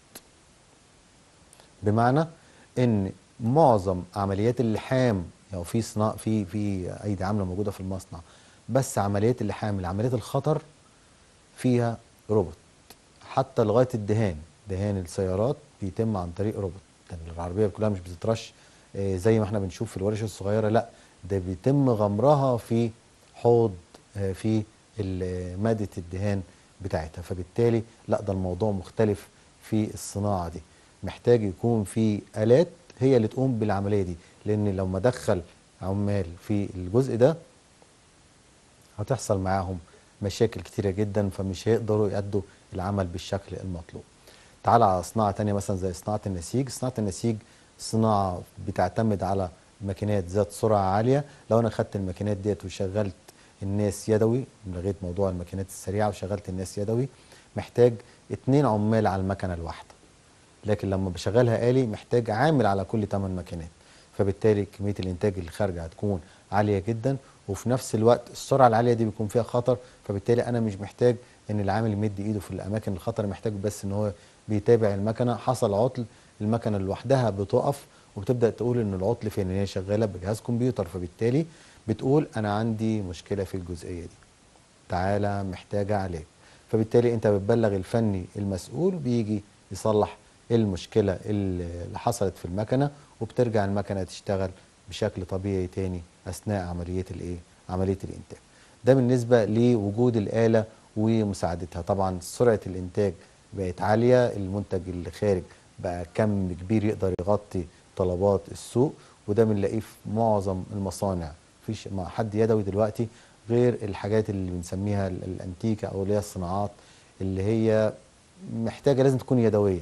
بمعنى ان معظم عمليات اللحام لو في صناعه في في ايدي عامله موجوده في المصنع بس عمليات اللحام عمليات الخطر فيها روبوت حتى لغايه الدهان دهان السيارات بيتم عن طريق روبوت يعني العربيه كلها مش بتترش آه، زي ما احنا بنشوف في الورش الصغيره لا ده بيتم غمرها في حوض آه، في ال- ماده الدهان بتاعتها فبالتالي لا ده الموضوع مختلف في الصناعه دي محتاج يكون في الات هي اللي تقوم بالعمليه دي لان لو ما دخل عمال في الجزء ده هتحصل معاهم مشاكل كتيرة جدا فمش هيقدروا يأدوا العمل بالشكل المطلوب تعال على صناعة تانية مثلا زي صناعة النسيج صناعة النسيج صناعة بتعتمد على ماكينات ذات سرعة عالية لو أنا خدت الماكينات ديت وشغلت الناس يدوي لغاية موضوع الماكينات السريعة وشغلت الناس يدوي محتاج اتنين عمال على المكنة الواحدة لكن لما بشغلها آلي محتاج عامل على كل 8 ماكينات فبالتالي كمية الإنتاج اللي خارجة هتكون عالية جدا وفي نفس الوقت السرعة العالية دي بيكون فيها خطر فبالتالي أنا مش محتاج إن العامل يمد إيده في الأماكن الخطر محتاج بس إن هو بيتابع المكنة حصل عطل المكنة لوحدها بتقف وبتبدأ تقول إن العطل فين إن هي شغالة بجهاز كمبيوتر فبالتالي بتقول أنا عندي مشكلة في الجزئية دي تعالى محتاجة علاج فبالتالي انت بتبلغ الفني المسؤول بيجي يصلح المشكلة اللي حصلت في المكنة وبترجع المكنة تشتغل بشكل طبيعي تاني اثناء عمليه الايه عمليه الانتاج ده بالنسبه لوجود الاله ومساعدتها طبعا سرعه الانتاج بقت عاليه المنتج اللي خارج بقى كم كبير يقدر يغطي طلبات السوق وده بنلاقيه في معظم المصانع مفيش مع حد يدوي دلوقتي غير الحاجات اللي بنسميها ال- الانتيكه او اللي هي الصناعات اللي هي محتاجه لازم تكون يدويه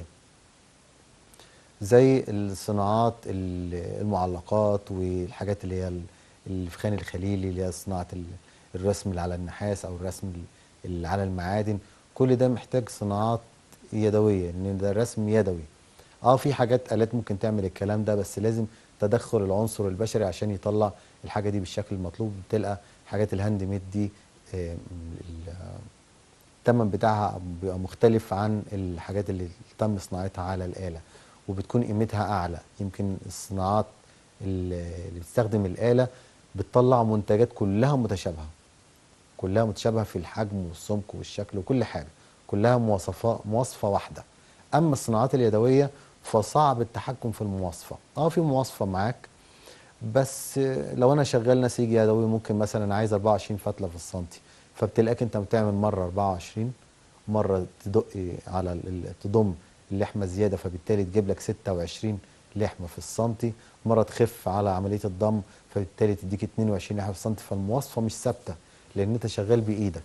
زي الصناعات ال- المعلقات والحاجات اللي هي ال- الفخان الخليلي اللي هي صناعه ال- الرسم اللي على النحاس او الرسم ال- اللي على المعادن كل ده محتاج صناعات يدويه ان ده رسم يدوي اه في حاجات الات ممكن تعمل الكلام ده بس لازم تدخل العنصر البشري عشان يطلع الحاجه دي بالشكل المطلوب بتلقى حاجات الهاند ميد دي آه، ال- الثمن بتاعها بيبقى مختلف عن الحاجات اللي تم صناعتها على الآلة وبتكون قيمتها أعلى يمكن الصناعات اللي اللي بتستخدم الآلة بتطلع منتجات كلها متشابهة كلها متشابهة في الحجم والسمك والشكل وكل حاجة كلها مواصفات مواصفة واحدة أما الصناعات اليدوية فصعب التحكم في المواصفة اه في مواصفة معاك بس لو انا شغال نسيج يدوي ممكن مثلا عايز 24 فتله في السنتي فبتلاقيك انت بتعمل مره 24 مره تدق على ال- ال- تضم اللحمه زياده فبالتالي تجيب لك 26 لحمه في السنتي مره تخف على عمليه الضم فبالتالي تديك 22 لحمه في السنتي فالمواصفه مش ثابته لان انت شغال بايدك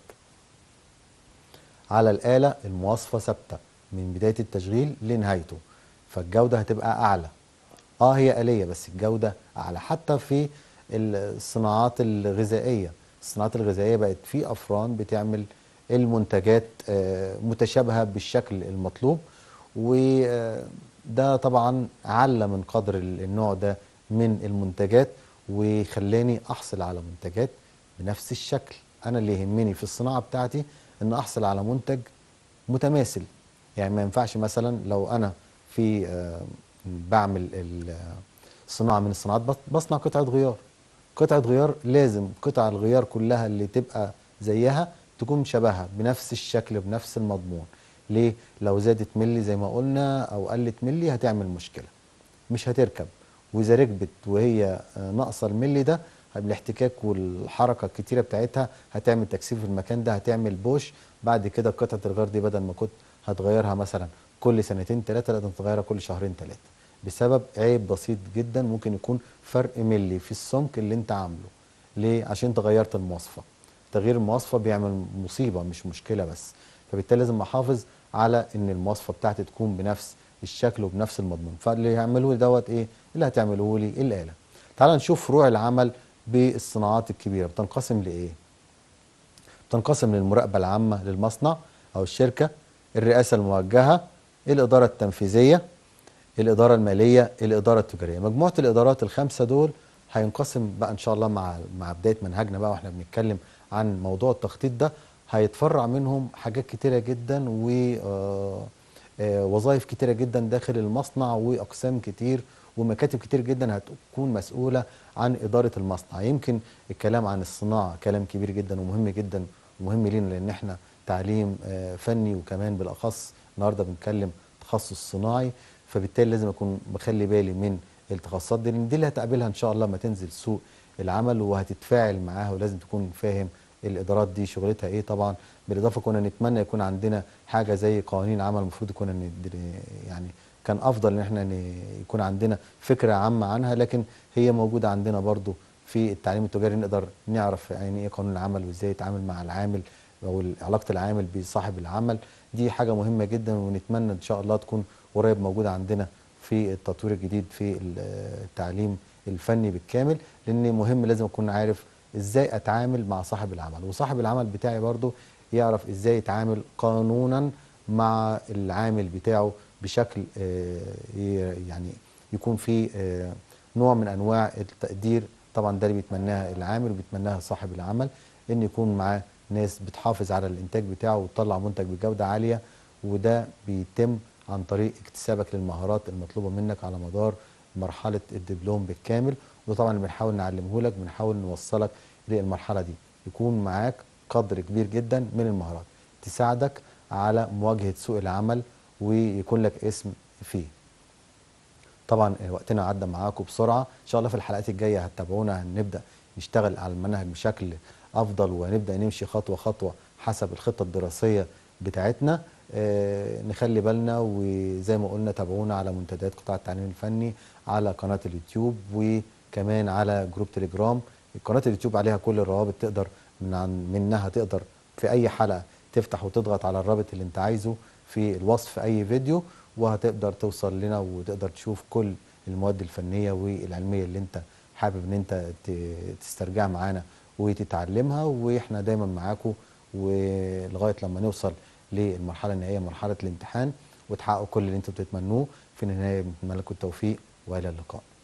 على الآلة المواصفة ثابتة من بداية التشغيل لنهايته فالجودة هتبقى أعلى اه هي آلية بس الجودة أعلى حتى في الصناعات الغذائية الصناعات الغذائية بقت في أفران بتعمل المنتجات آه، متشابهة بالشكل المطلوب وده طبعا على من قدر ال- النوع ده من المنتجات وخلاني أحصل على منتجات بنفس الشكل أنا اللي يهمني في الصناعة بتاعتي أن أحصل على منتج متماثل يعني ما ينفعش مثلا لو أنا في آه، بعمل ال- صناعة من الصناعات بص- بصنع قطعة غيار قطعة غيار لازم قطع الغيار كلها اللي تبقى زيها تكون شبهها بنفس الشكل بنفس المضمون ليه؟ لو زادت ملي زي ما قلنا أو قلت ملي هتعمل مشكلة مش هتركب وإذا ركبت وهي آه، ناقصة الملي ده الاحتكاك والحركة الكتيرة بتاعتها هتعمل تكثيف في المكان ده هتعمل بوش بعد كده قطعة الغيار دي بدل ما كنت هتغيرها مثلا كل سنتين ثلاثة لا ده انت تغيرها كل شهرين ثلاثة بسبب عيب بسيط جدا ممكن يكون فرق ملي في السمك اللي انت عامله ليه عشان انت غيرت المواصفه تغيير المواصفه بيعمل مصيبه مش مشكله بس فبالتالي لازم احافظ على ان المواصفه بتاعتي تكون بنفس الشكل وبنفس المضمون فاللي يعملوه لي دوت ايه اللي هتعمله لي الاله تعال نشوف فروع العمل بالصناعات الكبيره بتنقسم لايه تنقسم للمراقبة العامة للمصنع أو الشركة الرئاسة الموجهة الإدارة التنفيذية الإدارة المالية الإدارة التجارية مجموعة الإدارات الخمسة دول هينقسم بقى إن شاء الله مع مع بداية منهجنا بقى وإحنا بنتكلم عن موضوع التخطيط ده هيتفرع منهم حاجات كتيرة جدا و آه، آه، وظائف كتيرة جدا داخل المصنع وأقسام كتير ومكاتب كتير جدا هتكون مسؤولة عن إدارة المصنع يمكن الكلام عن الصناعة كلام كبير جدا ومهم جدا ومهم لينا لأن احنا تعليم آه، فني وكمان بالأخص النهاردة بنتكلم تخصص صناعي فبالتالي لازم أكون بخلي بالي من التخصصات دي لأن دي اللي هتقابلها إن شاء الله لما تنزل سوق العمل وهتتفاعل معاها ولازم تكون فاهم الادارات دي شغلتها ايه طبعا بالاضافه كنا نتمنى يكون عندنا حاجه زي قوانين عمل المفروض كنا ندر- يعني كان افضل ان احنا ن- يكون عندنا فكره عامه عنها لكن هي موجوده عندنا برضو في التعليم التجاري نقدر نعرف يعني ايه قانون العمل وازاي يتعامل مع العامل او علاقه العامل بصاحب العمل دي حاجه مهمه جدا ونتمنى ان شاء الله تكون قريب موجوده عندنا في التطوير الجديد في ال- التعليم الفني بالكامل لان مهم لازم اكون عارف ازاي اتعامل مع صاحب العمل وصاحب العمل بتاعي برضو يعرف ازاي يتعامل قانونا مع العامل بتاعه بشكل آه، ي- يعني يكون في آه، نوع من انواع التقدير طبعا ده اللي بيتمناها العامل وبيتمناها صاحب العمل ان يكون معاه ناس بتحافظ على الانتاج بتاعه وتطلع منتج بجوده عاليه وده بيتم عن طريق اكتسابك للمهارات المطلوبه منك على مدار مرحله الدبلوم بالكامل وطبعا اللي بنحاول نعلمه لك بنحاول نوصلك للمرحله دي يكون معاك قدر كبير جدا من المهارات تساعدك على مواجهه سوق العمل ويكون لك اسم فيه طبعا وقتنا عدى معاكم بسرعه ان شاء الله في الحلقات الجايه هتتابعونا هنبدا نشتغل على المنهج بشكل افضل ونبدا نمشي خطوه خطوه حسب الخطه الدراسيه بتاعتنا آه، نخلي بالنا وزي ما قلنا تابعونا على منتديات قطاع التعليم الفني على قناه اليوتيوب وكمان على جروب تليجرام قناه اليوتيوب عليها كل الروابط تقدر من عن منها تقدر في اي حلقه تفتح وتضغط على الرابط اللي انت عايزه في الوصف اي فيديو وهتقدر توصل لنا وتقدر تشوف كل المواد الفنيه والعلميه اللي انت حابب ان انت ت- تسترجعها معانا وتتعلمها واحنا دايما معاكم ولغايه لما نوصل للمرحله النهائيه مرحله الامتحان وتحققوا كل اللي انتم بتتمنوه في النهايه بنتمنى لكم التوفيق والى اللقاء